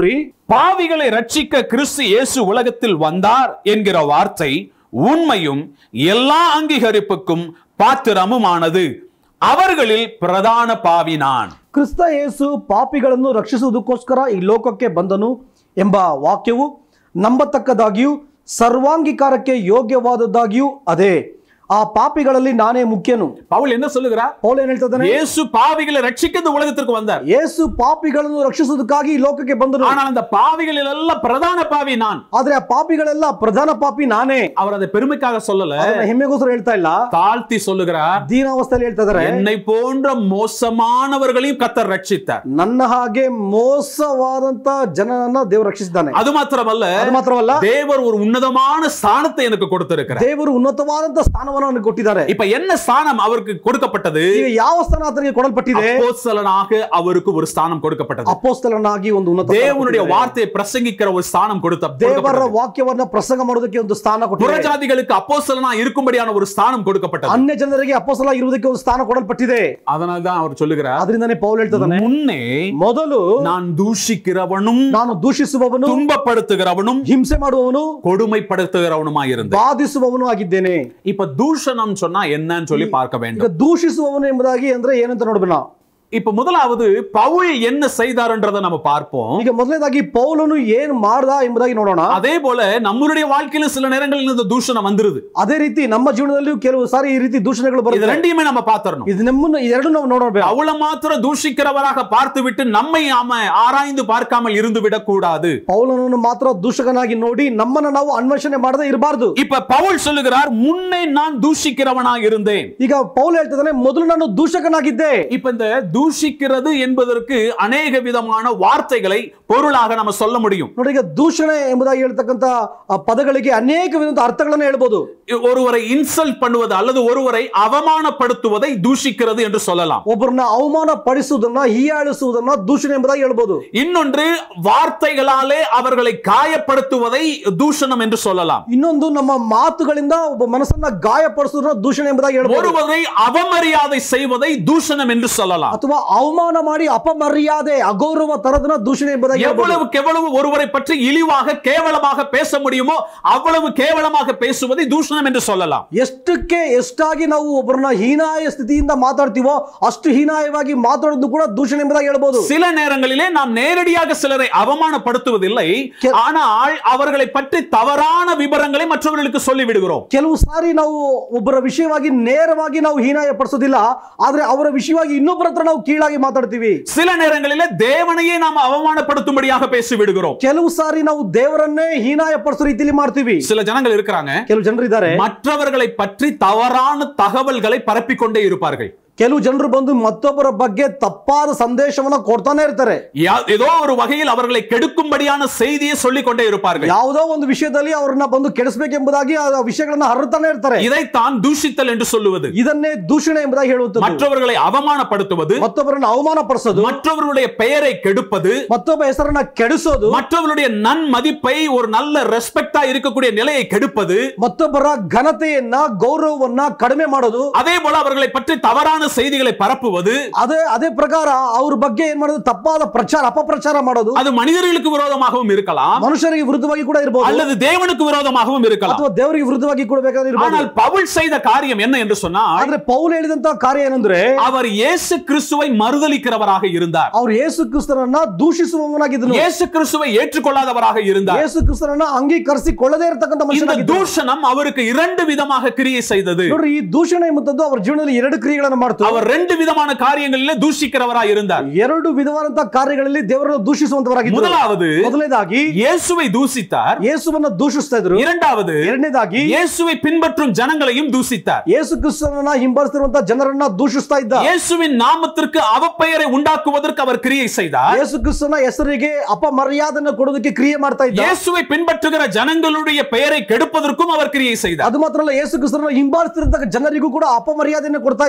பாவிகளை ரட்சிக்க கிறிஸ்து இயேசு உலகத்தில் வந்தார் என்கிற வார்த்தை உண்மையும் எல்லா அங்கீகரிப்புக்கும் பாத்திரமுமானது அவர்களில் ಪ್ರಧಾನ ಪಾವಿ ನಾನ್ ಕ್ರಿಸ್ತ ಯೇಸು ಪಾಪಿಗಳನ್ನು ರಕ್ಷಿಸುವುದಕ್ಕೋಸ್ಕರ ಈ ಲೋಕಕ್ಕೆ ಬಂದನು ಎಂಬ ವಾಕ್ಯವು ನಂಬತಕ್ಕದಾಗಿಯೂ ಸರ್ವಾಂಗೀಕಾರಕ್ಕೆ ಯೋಗ್ಯವಾದದ್ದಾಗಿಯೂ ಅದೇ ಆ ಪಾಪಿಗಳಲ್ಲಿ ನಾನೇ ಮುಖ್ಯನು ಪೌಲ್ என்ன சொல்லுகிறார் ಪೌಲ್ ಏನ್ ಹೇಳ್ತಿದ್ದಾನೆ இயேசு பாவிகளை ரட்சிக்க இந்த உலகத்திற்கு வந்தார் ಯೇಸು ಪಾಪಿಗಳನ್ನು ರಕ್ಷಿಸುವುದಕ್ಕಾಗಿ ಈ ಲೋಕಕ್ಕೆ ಬಂದನು ஆனால் அந்த பாவிகளில் எல்லாம் பிரதான பாவி நான் ಆದ್ರೆ ಆ ಪಾಪಿಗಳೆಲ್ಲ ಪ್ರಧಾನ ಪಾಪಿ ನಾನೇ அவர் அதை பெருமைக்காக சொல்லல ಅದನ್ನ ಹೆಮ್ಮೆಗೋಸ್ಕರ ಹೇಳ್ತಾ ಇಲ್ಲ தாழ்த்தி சொல்லுகிறார் ದೀನಾವಸ್ಥೆಯಲ್ಲಿ ಹೇಳ್ತಾ ಇದಾರೆ என்னை போன்ற மோசமானவர்களையும் கத்தர் ரட்சித்தார் ನನ್ನ ಹಾಗೆ ಮೋಸವಾದಂತ ಜನರನ್ನ ದೇವರು ರಕ್ಷಿಸಿದ್ದಾನೆ அது ಮಾತ್ರமல்ல ಅದು ಮಾತ್ರವಲ್ಲ தேவர் ஒரு உன்னதமான ஸ்தானத்தை எனக்கு கொடுத்திருக்கிறார் ದೇವರು ಉನ್ನತವಾದಂತ ಸ್ಥಾನವನ್ನು ಅವನಿಗೆ ಕೊಟ್ಟಿದ್ದಾರೆ இப்ப என்ன ஸ்தானம் அவருக்கு கொடுக்கப்பட்டது ಈಗ ಯಾವ ಸ್ಥಾನ ಆತನಿಗೆ ಕೊಡಲ್ಪಟ್ಟಿದೆ அப்போஸ்தலனாக அவருக்கு ஒரு ஸ்தானம் கொடுக்கப்பட்டது ಅಪೋಸ್ತಲನಾಗಿ ಒಂದು ಉನ್ನತ ಸ್ಥಾನ தேவனுடைய ಕೊಟ್ಟಿದ್ದಾರೆ. வார்த்தையை பிரசங்கிக்கிற ஒரு ஸ்தானம் கொடுத்த ದೇವರ கொடுக்கப்பட்டது. ವಾಕ್ಯವನ್ನ ಪ್ರಸಂಗ ಮಾಡೋದಕ್ಕೆ ಒಂದು ಸ್ಥಾನ ಕೊಟ್ಟಿದ್ದಾರೆ புறஜாதிகளுக்கு அப்போஸ்தலனா இருக்கும்படியான ஒரு ஸ்தானம் கொடுக்கப்பட்டது ಅನ್ಯ ಜನರಿಗೆ ಅಪೋಸ್ತಲ ಇರುವುದಕ್ಕೆ ಒಂದು ಸ್ಥಾನ ಕೊಡಲ್ಪಟ್ಟಿದೆ அதனால தான் அவர் சொல்லுகிறார் ಅದರಿಂದಾನೇ ಪೌಲ್ ಹೇಳ್ತದಾನೆ முன்னே ಮೊದಲು நான் தூஷிக்கிறவனும் ನಾನು ದೂಷಿಸುವವನು துன்பப்படுத்துகிறவனும் ಹಿಂಸೆ ಮಾಡುವವನು கொடுமைப்படுத்துகிறவனுமா இருந்தேன் ಬಾಧಿಸುವವನು ಆಗಿದ್ದೇನೆ இப்ப தூஷணம் சொன்னா என்னன்னு சொல்லி பார்க்க வேண்டும் ಈಗ ದೂಷಿಸುವವನು ಎಂಬುದಾಗಿ ಅಂದ್ರೆ ಏನಂತ ನೋಡ್ಬೇಡ இப்ப முதலாவது பவுல் என்ன செய்தார்ன்றதை நம்ம பார்ப்போம் ಈಗ ಮೊದಲನೇದಾಗಿ ಪೌಲನು ಏನ್ ಮಾಡ್ದ ಎಂಬುದಾಗಿ ನೋಡೋಣ அதே போல நம்மளுடைய வாழ்க்கையில சில நேரங்களில் இந்த தூஷணம் வந்துருது ಅದೇ ರೀತಿ ನಮ್ಮ ಜೀವನದಲ್ಲಿಯೂ ಕೆಲವು ಸಾರಿ ಈ ರೀತಿ ದೂಷಣೆಗಳು இது ಬರುತ್ತೆ ரெண்டையுமே நம்ம பாத்திரணும் ಇದು ನಮ್ಮನ್ನು ಎರಡು ನಾವು ನೋಡಬೇಕು அவளை மாத்திரம் தூஷிக்கிறவராக பார்த்து விட்டு நம்மை நாம ஆராய்ந்து பார்க்காமல் இருந்து விடக் கூடாது ಪೌಲನನ್ನು ಮಾತ್ರ ದೂಷಕನಾಗಿ ನೋಡಿ ನಮ್ಮನ್ನ ನಾವು ಅನ್ವೇಷಣೆ ಮಾಡದೆ ಇರಬಾರ್ದು இப்ப பவுல் சொல்லுகிறார் முன்னே நான் தூஷிக்கிறவனாக இருந்தேன் ಈಗ ಪೌಲ್ ಹೇಳ್ತಿದ್ದಾನೆ ಮೊದಲು ನಾನು ದೂಷಕನಾಗಿದ್ದೆ இப்ப இந்த தூஷிக்கிறது என்பதற்கு அநேக விதமான வார்த்தைகளை பொருளாக நம்ம சொல்ல முடியும் ನೋಡಿ ಈಗ ದೂಷಣೆ ಎಂಬುದಾಗಿ ಹೇಳ್ತಕ್ಕಂತ ಆ ಪದಗಳಿಗೆ ಅನೇಕ ವಿಧದ ಅರ್ಥಗಳನ್ನ ಹೇಳ್ಬೋದು ஒருவரை இன்சல்ட் பண்ணுவது அல்லது ஒருவரை அவமானப்படுத்துவதை தூஷிக்கிறது என்று சொல்லலாம் ಒಬ್ಬರನ್ನ ಅವಮಾನ ಪಡಿಸುವುದನ್ನ ಹೀಯಾಳಿಸುವುದನ್ನ ದೂಷಣೆ ಎಂಬುದಾಗಿ ಹೇಳ್ಬೋದು இன்னொன்று வார்த்தைகளாலே அவர்களை காயப்படுத்துவதை தூஷணம் என்று சொல்லலாம் ಇನ್ನೊಂದು ನಮ್ಮ ಮಾತುಗಳಿಂದ ಒಬ್ಬ ಮನಸ್ಸನ್ನ ಗಾಯಪಡಿಸುವುದನ್ನ ದೂಷಣೆ ಎಂಬುದಾಗಿ ಹೇಳ್ಬೋದು ஒருவரை அவமரியாதை செய்வதை தூஷணம் என்று சொல்லலாம் ಅಥವಾ ಅವಮಾನ ಮಾಡಿ ಅಪಮರ್ಯಾದೆ ಅಗೌರವ ತರದನ್ನ ದೂಷಣೆ ಎಂಬುದಾಗಿ ಹೇಳ್ಬೋದು எவ்வளவுக்கு எவ்வளவு ஒருவரை பற்றி இழிவாக கேவலமாக பேச முடியுமோ அவ்வளவு கேவலமாக பேசுவதை தூஷணம் என்று சொல்லலாம் ಎಷ್ಟಕ್ಕೆ ಎಷ್ಟಾಗಿ ನಾವು ಒಬ್ಬರನ್ನ ಹೀನಾಯ ಸ್ಥಿತಿಯಿಂದ ಮಾತಾಡ್ತೀವೋ ಅಷ್ಟು ಹೀನಾಯವಾಗಿ ಮಾತಾಡೋದು ಕೂಡ ದೂಷಣೆ ಎಂಬುದಾಗಿ ಹೇಳ್ಬೋದು சில நேரங்களிலே நாம் நேரடியாக சிலரை அவமானப்படுத்துவதில்லை கே- ஆனால் அவர்களை பற்றி தவறான விவரங்களை மற்றவர்களுக்கு சொல்லி விடுகிறோம் ಕೆಲವು ಸಾರಿ ನಾವು ಒಬ್ಬರ ವಿಷಯವಾಗಿ ನೇರವಾಗಿ ನಾವು ಹೀನಾಯ ಪಡಿಸೋದಿಲ್ಲ ಆದ್ರೆ ಅವರ ವಿಷಯವಾಗಿ ಇನ್ನೊಬ್ಬರ ಹತ್ರ ನಾವು ಕೀಳಾಗಿ ಮಾತಾಡ್ತೀವಿ சில நேரங்களிலே தேவனையே நாம் அவமானப்படுத்தும்படியாக பேசி விடுகிறோம் ಕೆಲವು ಸಾರಿ ನಾವು ದೇವರನ್ನೇ ಹೀನಾಯ ಪಡಿಸೋ ರೀತಿಯಲ್ಲಿ ಮಾಡ್ತೀವಿ சில ஜனங்கள் இருக்கிறாங்க ಕೆಲವು ಜನರು ಇದ್ದಾರೆ மற்றவர்களை பற்றி தவறான தகவல்களை பரப்பிக்கொண்டே இருப்பார்கள் ಕೆಲವು ಜನರು ಬಂದು ಮತ್ತೊಬ್ಬರ ಬಗ್ಗೆ ತಪ್ಪಾದ ಸಂದೇಶವನ್ನ ಕೊಡ್ತಾನೆ ಇರ್ತಾರೆ யா- ஏதோ ஒரு வகையில் அவர்களை கெடுக்கும்படியான செய்தியை சொல்லிக் கொண்டே இருப்பார்கள் ಯಾವುದೋ ಒಂದು ವಿಷಯದಲ್ಲಿ ಅವ್ರನ್ನ ಬಂದು ಕೆಡಿಸ್ಬೇಕೆಂಬುದಾಗಿ ಆ ವಿಷಯಗಳನ್ನ ಹರಡ್ತಾನೆ ಇರ್ತಾರೆ இதைத்தான் தூஷித்தல் என்று சொல்லுவது ಇದನ್ನೇ ದೂಷಣೆ ಎಂಬುದಾಗಿ ಹೇಳುವಂಥದ್ದು மற்றவர்களை அவமானப்படுத்துவது ಮತ್ತೊಬ್ಬರನ್ನ ಅವಮಾನ ಪಡಿಸೋದು மற்றவர்களுடைய பெயரை கெடுப்பது ಮತ್ತೊಬ್ಬ ಹೆಸರನ್ನ ಕೆಡಿಸೋದು மற்றவர்களுடைய நன்மதிப்பை ஒரு நல்ல ரெஸ்பெக்டா இருக்கக்கூடிய நிலையை கெடுப்பது ಮತ್ತೊಬ್ಬರ ಘನತೆಯನ್ನ ಗೌರವವನ್ನ ಕಡಿಮೆ ಮಾಡೋದು அதே போல அவர்களை பற்றி தவறான செய்திகளை பரப்புவது ಅದೇ ಅದೇ ಪ್ರಕಾರ ಅವ್ರ ಬಗ್ಗೆ ಏನ್ ಮಾಡೋದು ತಪ್ಪಾದ ಪ್ರಚಾರ ಅಪಪ್ರಚಾರ ಮಾಡೋದು அது மனிதர்களுக்கு விரோதமாகவும் இருக்கலாம் ಮನುಷ್ಯರಿಗೆ ವಿರುದ್ಧವಾಗಿ ಕೂಡ ಇರಬಹುದು அல்லது தேவனுக்கு விரோதமாகவும் இருக்கலாம் ಅಥವಾ ದೇವರಿಗೆ ವಿರುದ್ಧವಾಗಿ ಕೂಡ ಬೇಕಾದ್ರೆ ಇರಬಹುದು ஆனால் பவுல் செய்த காரியம் என்ன என்று சொன்னால் ಆದ್ರೆ ಪೌಲ್ ಹೇಳಿದಂತ ಕಾರ್ಯ ಏನಂದ್ರೆ அவர் இயேசு கிறிஸ்துவை மறுதலிக்கிறவராக இருந்தார் ಅವ್ರು ಯೇಸು ಕ್ರಿಸ್ತನನ್ನ ದೂಷಿಸುವವನಾಗಿದ್ದನು இயேசு கிறிஸ்துவை ஏற்றுக்கொள்ளாதவராக இருந்தார் ಯೇಸು ಕ್ರಿಸ್ತನನ್ನ ಅಂಗೀಕರಿಸಿಕೊಳ್ಳದೇ ಇರತಕ್ಕಂತ இந்த ಮನುಷ್ಯನಾಗಿದ್ದನು தூஷணம் அவருக்கு இரண்டு விதமாக கிரியை செய்தது ನೋಡ್ರಿ ಈ ದೂಷಣೆ ಎಂಬುದದ್ದು ಅವ್ರ ಜೀವನದಲ್ಲಿ ಎರಡು ಕ್ರಿಯೆಗಳನ್ನ ಮಾಡ್ತು அவர் ரெண்டு விதமான காரியங்களிலே தூஷிக்கிறவராக இருந்தார் ಎರಡು ವಿಧವಾದಂತಹ ಕಾರ್ಯಗಳಲ್ಲಿ ದೇವರನ್ನು ದೂಷಿಸುವಂತವರಾಗಿದ್ದರು முதலாவது ಮೊದಲನೇದಾಗಿ இயேசுவை தூசித்தார் ಯೇಸುವನ್ನ ದೂಷಿಸ್ತಾ ಇದ್ರು இரண்டாவது ಎರಡನೇದಾಗಿ இயேசுவை பின்பற்றும் ஜனங்களையும் தூசித்தார் ಯೇಸು ಕ್ರಿಸ್ತನನ್ನ ಹಿಂಬಾಲಿಸ್ತಿರುವಂತಹ ಜನರನ್ನ ದೂಷಿಸ್ತಾ ಇದ್ದ இயேசுவின் நாமத்திற்கு அவப்பெயரை உண்டாக்குவதற்கு அவர் கிரியை செய்தார் ಯೇಸು ಕ್ರಿಸ್ತನ ಹೆಸರಿಗೆ ಅಪಮರ್ಯಾದನ್ನ ಕೊಡೋದಕ್ಕೆ ಕ್ರಿಯೆ ಮಾಡ್ತಾ ಇದ್ದ இயேசுவை பின்பற்றுகிற ஜனங்களுடைய பெயரை கெடுப்பதற்கும் அவர் கிரியை செய்தார் ಅದು ಮಾತ್ರ ಅಲ್ಲ ಯೇಸು ಕ್ರಿಸ್ತನ ಹಿಂಬಾಲಿಸ್ತಿರತಕ್ಕ ಜನರಿಗೂ ಕೂಡ ಅಪಮರ್ಯಾದೆಯನ್ನು ಕೊಡ್ತಾ ಇದ್ದ இயேசு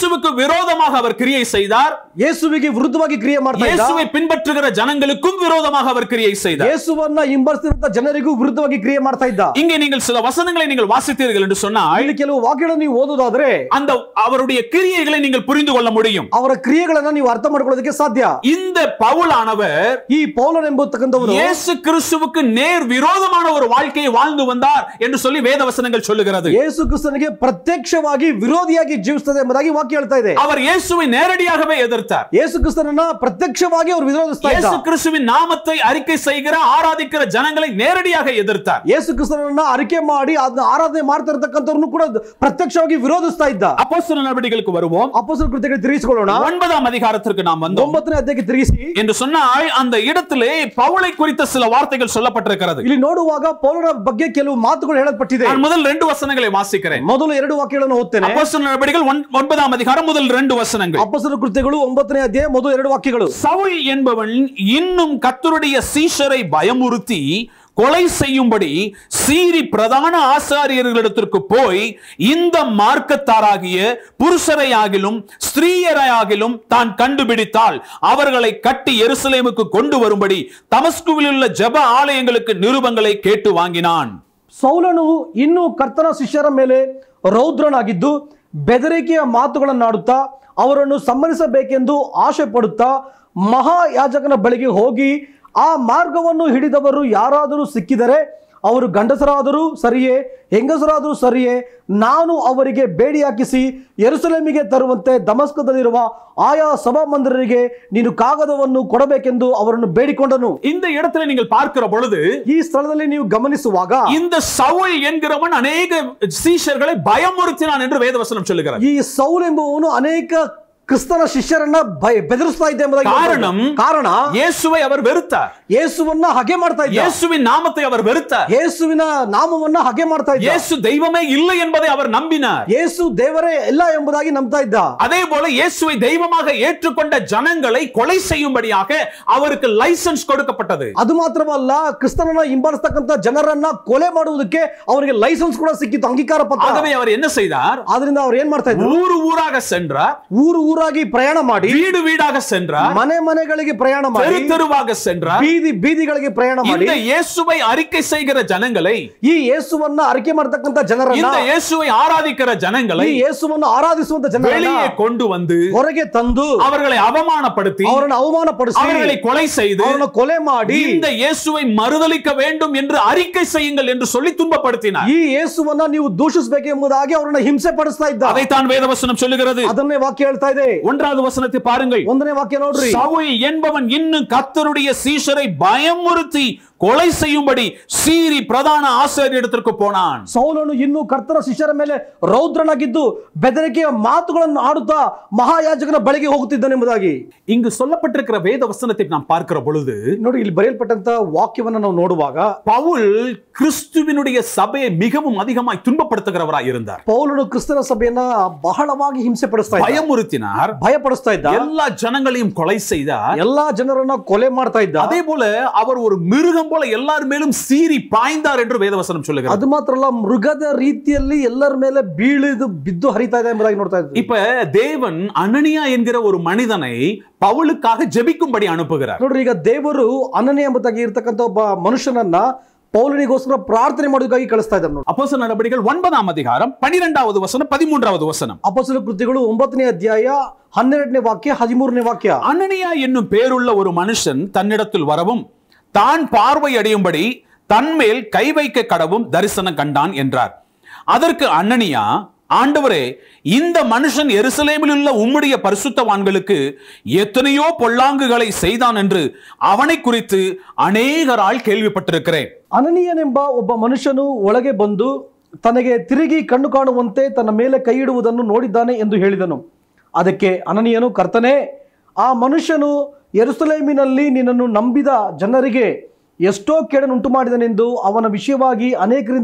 இயேசுவுக்கு விரோதமாக அவர் கிரியை செய்தார் ಯೇಸುವಿಗೆ ವಿರುದ್ಧವಾಗಿ ಕ್ರಿಯೆ ಮಾಡ್ತಾ ಇದ್ದ இயேசுவை பின்பற்றுகிற ஜனங்களுக்கும் விரோதமாக அவர் கிரியை செய்தார் ಯೇಸುವನ್ನ ಹಿಂಬರಿಸಿದಂತ ಜನರಿಗೂ ವಿರುದ್ಧವಾಗಿ ಕ್ರಿಯೆ ಮಾಡ್ತಾ ಇದ್ದ இங்கே நீங்கள் சில வசனங்களை நீங்கள் வாசித்தீர்கள் என்று சொன்னால் ಇಲ್ಲಿ ಕೆಲವು ವಾಕ್ಯಗಳನ್ನು ನೀವು ಓದೋದಾದ್ರೆ அந்த அவருடைய கிரியைகளை நீங்கள் புரிந்து கொள்ள முடியும் ಅವರ ಕ್ರಿಯೆಗಳನ್ನ ನೀವು ಅರ್ಥ ಮಾಡ್ಕೊಳ್ಳೋದಕ್ಕೆ ಸಾಧ್ಯ இந்த பவுலானவர் ಈ ಪೌಲನ್ ಎಂಬತಕ್ಕಂಥವನು இயேசு கிறிஸ்துவுக்கு நேர் விரோதமான ஒரு வாழ்க்கையை வாழ்ந்து வந்தார் என்று சொல்லி வேதவசனங்கள் சொல்லுகிறது ಯೇಸು ಕ್ರಿಸ್ತನಿಗೆ ಪ್ರತ್ಯಕ್ಷವಾಗಿ ವಿರೋಧಿಯಾಗಿ ಜೀವಿಸ್ತದೆ ಎಂಬುದಾಗಿ ವಾಕ್ಯ ಹೇಳ್ತಾ ಇದೆ அவர் இயேசுவை நேரடியாகவே எதிர்த்தார் ಯೇಸು ಕ್ರಿಸ್ತನನ್ನ ಪ್ರತ್ಯಕ್ಷವಾಗಿ ಅವರು ವಿರೋಧಿಸ್ತಾ ಇದ್ದ இயேசு கிறிஸ்துவின் நாமத்தை அறிக்கை செய்கிற ஆராதிக்கிற ஜனங்களை நேரடியாக எதிர்த்தார் ಯೇಸು ಕ್ರಿಸ್ತನನ್ನ ಅರಿಕೆ ಮಾಡಿ ಅದನ್ನ ಆರಾಧನೆ ಮಾಡ್ತಾ ಇರತಕ್ಕಂಥವ್ರನ್ನು ಕೂಡ ಪ್ರತ್ಯಕ್ಷವಾಗಿ ವಿರೋಧಿಸ್ತಾ ಇದ್ದ அப்போஸ்தல நடவடிக்கைகளுக்கு வருவோம் ಅಪೋಸಲ ಕೃತ್ಯಗಳು ತಿರುಗಿಸಿಕೊಳ್ಳೋಣ ஒன்பதாம் அதிகாரத்திற்கு நாம் வந்தோம் ಒಂಬತ್ತನೇ ಅಧ್ಯಾಯಕ್ಕೆ ತಿರುಗಿಸಿ என்று சொன்னால் அந்த இடத்திலே பவுலை குறித்த சில வார்த்தைகள் சொல்லப்பட்டிருக்கிறது ಇಲ್ಲಿ ನೋಡುವಾಗ ಪೌಲನ ಬಗ್ಗೆ ಕೆಲವು ಮಾತುಗಳು ಹೇಳಲ್ಪಟ್ಟಿದೆ நான் முதல் ரெண்டு வசனங்களை வாசிக்கிறேன் ಮೊದಲು ಎರಡು ವಾಕ್ಯಗಳನ್ನು ಓದ್ತೇನೆ அப்போஸ்தல நடவடிக்கைகள் ஒன்- ஒன்பதாம் அதிகாரம் முதல் ரெண்டு வசனங்கள் ಅಪಸರ ಕೃತ್ಯಗಳು ಒಂಬತ್ತನೇ ಅಧ್ಯಾಯ ಮೊದಲು ಎರಡು ವಾಕ್ಯಗಳು சவுல் என்பவன் இன்னும் கர்த்தருடைய சீஷரை பயமுறுத்தி கொலை செய்யும்படி சீரி பிரதான ஆசாரியர்களிடத்திற்கு போய் இந்த மார்க்கத்தாராகிய புருஷரையாகிலும் ஸ்திரீயரையாகிலும் தான் கண்டுபிடித்தால் அவர்களை கட்டி எருசலேமுக்கு கொண்டு வரும்படி தமஸ்குவில் உள்ள ஜெப ஆலயங்களுக்கு நிருபங்களை கேட்டு வாங்கினான் ಸೌಲನು ಇನ್ನೂ ಕರ್ತನ ಶಿಷ್ಯರ ಮೇಲೆ ರೌದ್ರನಾಗಿದ್ದು ಬೆದರಿಕೆಯ ಮಾತುಗಳನ್ನಾಡುತ್ತಾ ಅವರನ್ನು ಸಮ್ಮನಿಸಬೇಕೆಂದು ಆಶೆ ಪಡುತ್ತಾ ಮಹಾಯಾಜಕನ ಬಳಿಗೆ ಹೋಗಿ ಆ ಮಾರ್ಗವನ್ನು ಹಿಡಿದವರು ಯಾರಾದರೂ ಸಿಕ್ಕಿದರೆ ಅವರು ಗಂಡಸರಾದರೂ ಸರಿಯೇ ಹೆಂಗಸರಾದರೂ ಸರಿಯೇ ನಾನು ಅವರಿಗೆ ಬೇಡಿ ಹಾಕಿಸಿ ಯೆರೂಸಲೇಮಿಗೆ ತರುವಂತೆ ದಮಸ್ಕದಲ್ಲಿರುವ ಆಯಾ ಸಭಾಮಂದಿರರಿಗೆ ನೀನು ಕಾಗದವನ್ನು ಕೊಡಬೇಕೆಂದು ಅವರನ್ನು ಬೇಡಿಕೊಂಡನು இந்த இடத்துல நீங்கள் பார்க்கிற பொழுது ಈ ಸ್ಥಳದಲ್ಲಿ ನೀವು ಗಮನಿಸುವಾಗ இந்த சவுல் என்கிறவன் அநேக சீஷர்களை பயமுறுத்தினான் என்று வேதவசனம் சொல்லுகிறது ಈ ಸೌಲ್ ಎಂಬುವನು ಅನೇಕ ಕ್ರಿಸ್ತನ ಶಿಷ್ಯರನ್ನ ಭಯ ಬೆದರಿಸ್ತಾ ಇದ್ದ ಎಂಬುದಾಗಿ ಕಾರಣಂ? ಕಾರಣ இயேசுவை அவர் வெறுத்தார் ಯೇಸುವನ್ನ ಹಗೆ ಮಾಡ್ತಾ ಇದ್ದ இயேசுவின் நாமத்தை அவர் வெறுத்தார் ಯೇಸುವಿನ ನಾಮವನ್ನ ಹಗೆ ಮಾಡ್ತಾ ಇದ್ದ இயேசு தெய்வமே இல்லை என்பதை அவர் நம்பினார் ಯೇಸು ದೇವರೇ ಎಲ್ಲ ಎಂಬುದಾಗಿ ನಂಬ್ತಾ ಇದ್ದ அதே போல இயேசுவை தெய்வமாக ஏற்றுக்கொண்ட ஜனங்களை கொலை செய்யும்படியாக அவருக்கு லைசன்ஸ் கொடுக்கப்பட்டது ಅದು ಮಾತ್ರವಲ್ಲ ಕ್ರಿಸ್ತನನ್ನ ಹಿಂಬಾಲಿಸ್ತಕ್ಕಂಥ ಜನರನ್ನ ಕೊಲೆ ಮಾಡುವುದಕ್ಕೆ ಅವರಿಗೆ ಲೈಸೆನ್ಸ್ ಕೂಡ ಸಿಕ್ಕಿತ್ತು ಅಂಗೀಕಾರ ಪತ್ರ ஆகவே அவர் என்ன செய்தார் ಆದ್ರಿಂದ ಅವ್ರು ಏನ್ ಮಾಡ್ತಾ ಇದ್ರು ஊரு ஊராக சென்றார் ಊರು ಊರಾಗಿ ಪ್ರಯಾಣ ಮಾಡಿ வீடு வீடாக சென்றார் ಮನೆ ಮನೆಗಳಿಗೆ ಪ್ರಯಾಣ தெரு ಮಾಡಿ தெருவாக சென்றார் ಬೀದಿ ಬೀದಿಗಳಿಗೆ ಪ್ರಯಾಣ ಮಾಡಿ இந்த இயேசுவை அறிக்கை செய்கிற ஜனங்களை ಈ ಯೇಸುವನ್ನ ಅರಿಕೆ ಮಾಡ್ತಕ್ಕಂಥ ಜನರನ್ನ இந்த இயேசுவை ஆராதிக்கிற ஜனங்களை ಈ ಯೇಸುವನ್ನು ಆರಾಧಿಸುವಂತ ಜನರನ್ನ வெளியே கொண்டு வந்து ಹೊರಗೆ ತಂದು அவர்களை அவமானப்படுத்தி ಅವರನ್ನ ಅವಮಾನಪಡಿಸಿ அவர்களை கொலை செய்து ಅವರನ್ನ ಕೊಲೆ ಮಾಡಿ இந்த இயேசுவை மறுதலிக்க வேண்டும் என்று அறிக்கை செய்யுங்கள் என்று சொல்லி துன்பப்படுத்தினார் ಈ ಯೇಸುವನ್ನ ನೀವು ದೂಷಿಸಬೇಕು ಎಂಬುದಾಗಿ ಅವರನ್ನ ಹಿಂಸೆ ಪಡಿಸ್ತಾ ಇದ್ದ அதைத்தான் வேதவசனம் சொல்லுகிறது ಅದನ್ನೇ ವಾಕ್ಯ ಹೇಳ್ತಾ ಇದೆ ஒன்றாவது வசனத்தை பாருங்கள் ಒಂದನೇ ವಾಕ್ಯ ನೋಡ್ರಿ சவுல் என்பவன் இன்னும் கர்த்தருடைய சீஷரை பயமுறுத்தி கொலை செய்யும்படி சீரி பிரதான ஆசிரியரிடத்திற்கு போனான் ಸೌಲನು ಇನ್ನೂ ಕರ್ತನ ಶಿಷ್ಯರ ಮೇಲೆ ರೌದ್ರನಾಗಿದ್ದು ಬೆದರಿಕೆಯ ಮಾತುಗಳನ್ನು ಆಡುತ್ತಾ ಮಹಾಯಾಜಕನ ಬಳಿಗೆ ಹೋಗುತ್ತಿದ್ದನೆಂಬುದಾಗಿ இங்கு சொல்லப்பட்டிருக்கிற வேத வசனத்தை நாம் பார்க்கிற பொழுது ನೋಡಿ ಇಲ್ಲಿ ಬರೆಯಲ್ಪಟ್ಟಂತ ವಾಕ್ಯವನ್ನ ನಾವು ನೋಡುವಾಗ பவுல் கிறிஸ்துவினுடைய சபையை மிகவும் அதிகமாய் துன்பப்படுத்துகிறவராய் இருந்தார் ಪೌಲನು ಕ್ರಿಸ್ತನ ಸಭೆಯನ್ನ ಬಹಳವಾಗಿ ಹಿಂಸೆ ಪಡಿಸ್ತಾ ಇದ್ದ பயமுறுத்தினார் ಭಯಪಡಿಸ್ತಾ ಇದ್ದ எல்லா ஜனங்களையும் கொலை செய்தார் ಎಲ್ಲಾ ಜನರನ್ನ ಕೊಲೆ ಮಾಡ್ತಾ ಇದ್ದ அதே போல அவர் ஒரு மிருகம் போல எல்லார் மேலும் சீறி பாய்ந்தார் என்று வேதவசனம் சொல்லுகிறது ಅದು ಮಾತ್ರ ಅಲ್ಲ ಮೃಗದ ರೀತಿಯಲ್ಲಿ ಎಲ್ಲರ ಮೇಲೆ ಬೀಳಿದು ಬಿದ್ದು ಹರಿತಾ ಇದೆ ಎಂಬುದಾಗಿ ನೋಡ್ತಾ ಇದ್ವಿ இப்ப தேவன் அனனியா என்கிற ஒரு மனிதனை பவுலுக்காக ஜெபிக்கும்படி அனுப்புகிறார் ನೋಡ್ರಿ ಈಗ ದೇವರು ಅನನ್ಯ ಎಂಬುದಾಗಿ ಇರ್ತಕ್ಕಂಥ ಒಬ್ಬ ಮನುಷ್ಯನನ್ನ ಪೌಲನಿಗೋಸ್ಕರ ಪ್ರಾರ್ಥನೆ ಮಾಡೋದಕ್ಕಾಗಿ ಕಳಿಸ್ತಾ ಇದ್ದಾರೆ ನೋಡಿ அப்போஸ்தலர் நடவடிக்கைகள் ஒன்பதாம் அதிகாரம் பனிரெண்டாவது வசனம் பதிமூன்றாவது வசனம் ಅಪಸಲ ಕೃತಿಗಳು ಒಂಬತ್ತನೇ ಅಧ್ಯಾಯ ಹನ್ನೆರಡನೇ ವಾಕ್ಯ ಹದಿಮೂರನೇ ವಾಕ್ಯ அனனியா என்னும் பேருள்ள ஒரு மனுஷன் தன்னிடத்தில் வரவும் தான் பார்வை அடையும்படி தன்மேல் கை வைக்க கடவும் தரிசனம் கண்டான் என்றார் அதற்கு அனனியா ஆண்டவரே இந்த மனுஷன் எருசலேமில் உள்ள உம்முடைய பரிசுத்தவான்களுக்கு எத்தனையோ பொல்லாங்குகளை செய்தான் என்று அவனை குறித்து அநேகரால் கேள்விப்பட்டிருக்கிறேன் ಅನನೀಯನೆಂಬ ಒಬ್ಬ ಮನುಷ್ಯನು ಒಳಗೆ ಬಂದು ತನಗೆ ತಿರುಗಿ ಕಣ್ಣು ಕಾಣುವಂತೆ ತನ್ನ ಮೇಲೆ ಕೈ ಇಡುವುದನ್ನು ನೋಡಿದ್ದಾನೆ ಎಂದು ಹೇಳಿದನು ಅದಕ್ಕೆ ಅನನೀಯನು ಕರ್ತನೆ ಆ ಮನುಷ್ಯನು ಯೆರೂಸಲೇಮಿನಲ್ಲಿ ನಿನ್ನನ್ನು ನಂಬಿದ ಜನರಿಗೆ ಎಷ್ಟೋ ಕೇಡನ್ನುಂಟು ಮಾಡಿದನೆಂದು ಅವನ ವಿಷಯವಾಗಿ ಅನೇಕರಿಂದ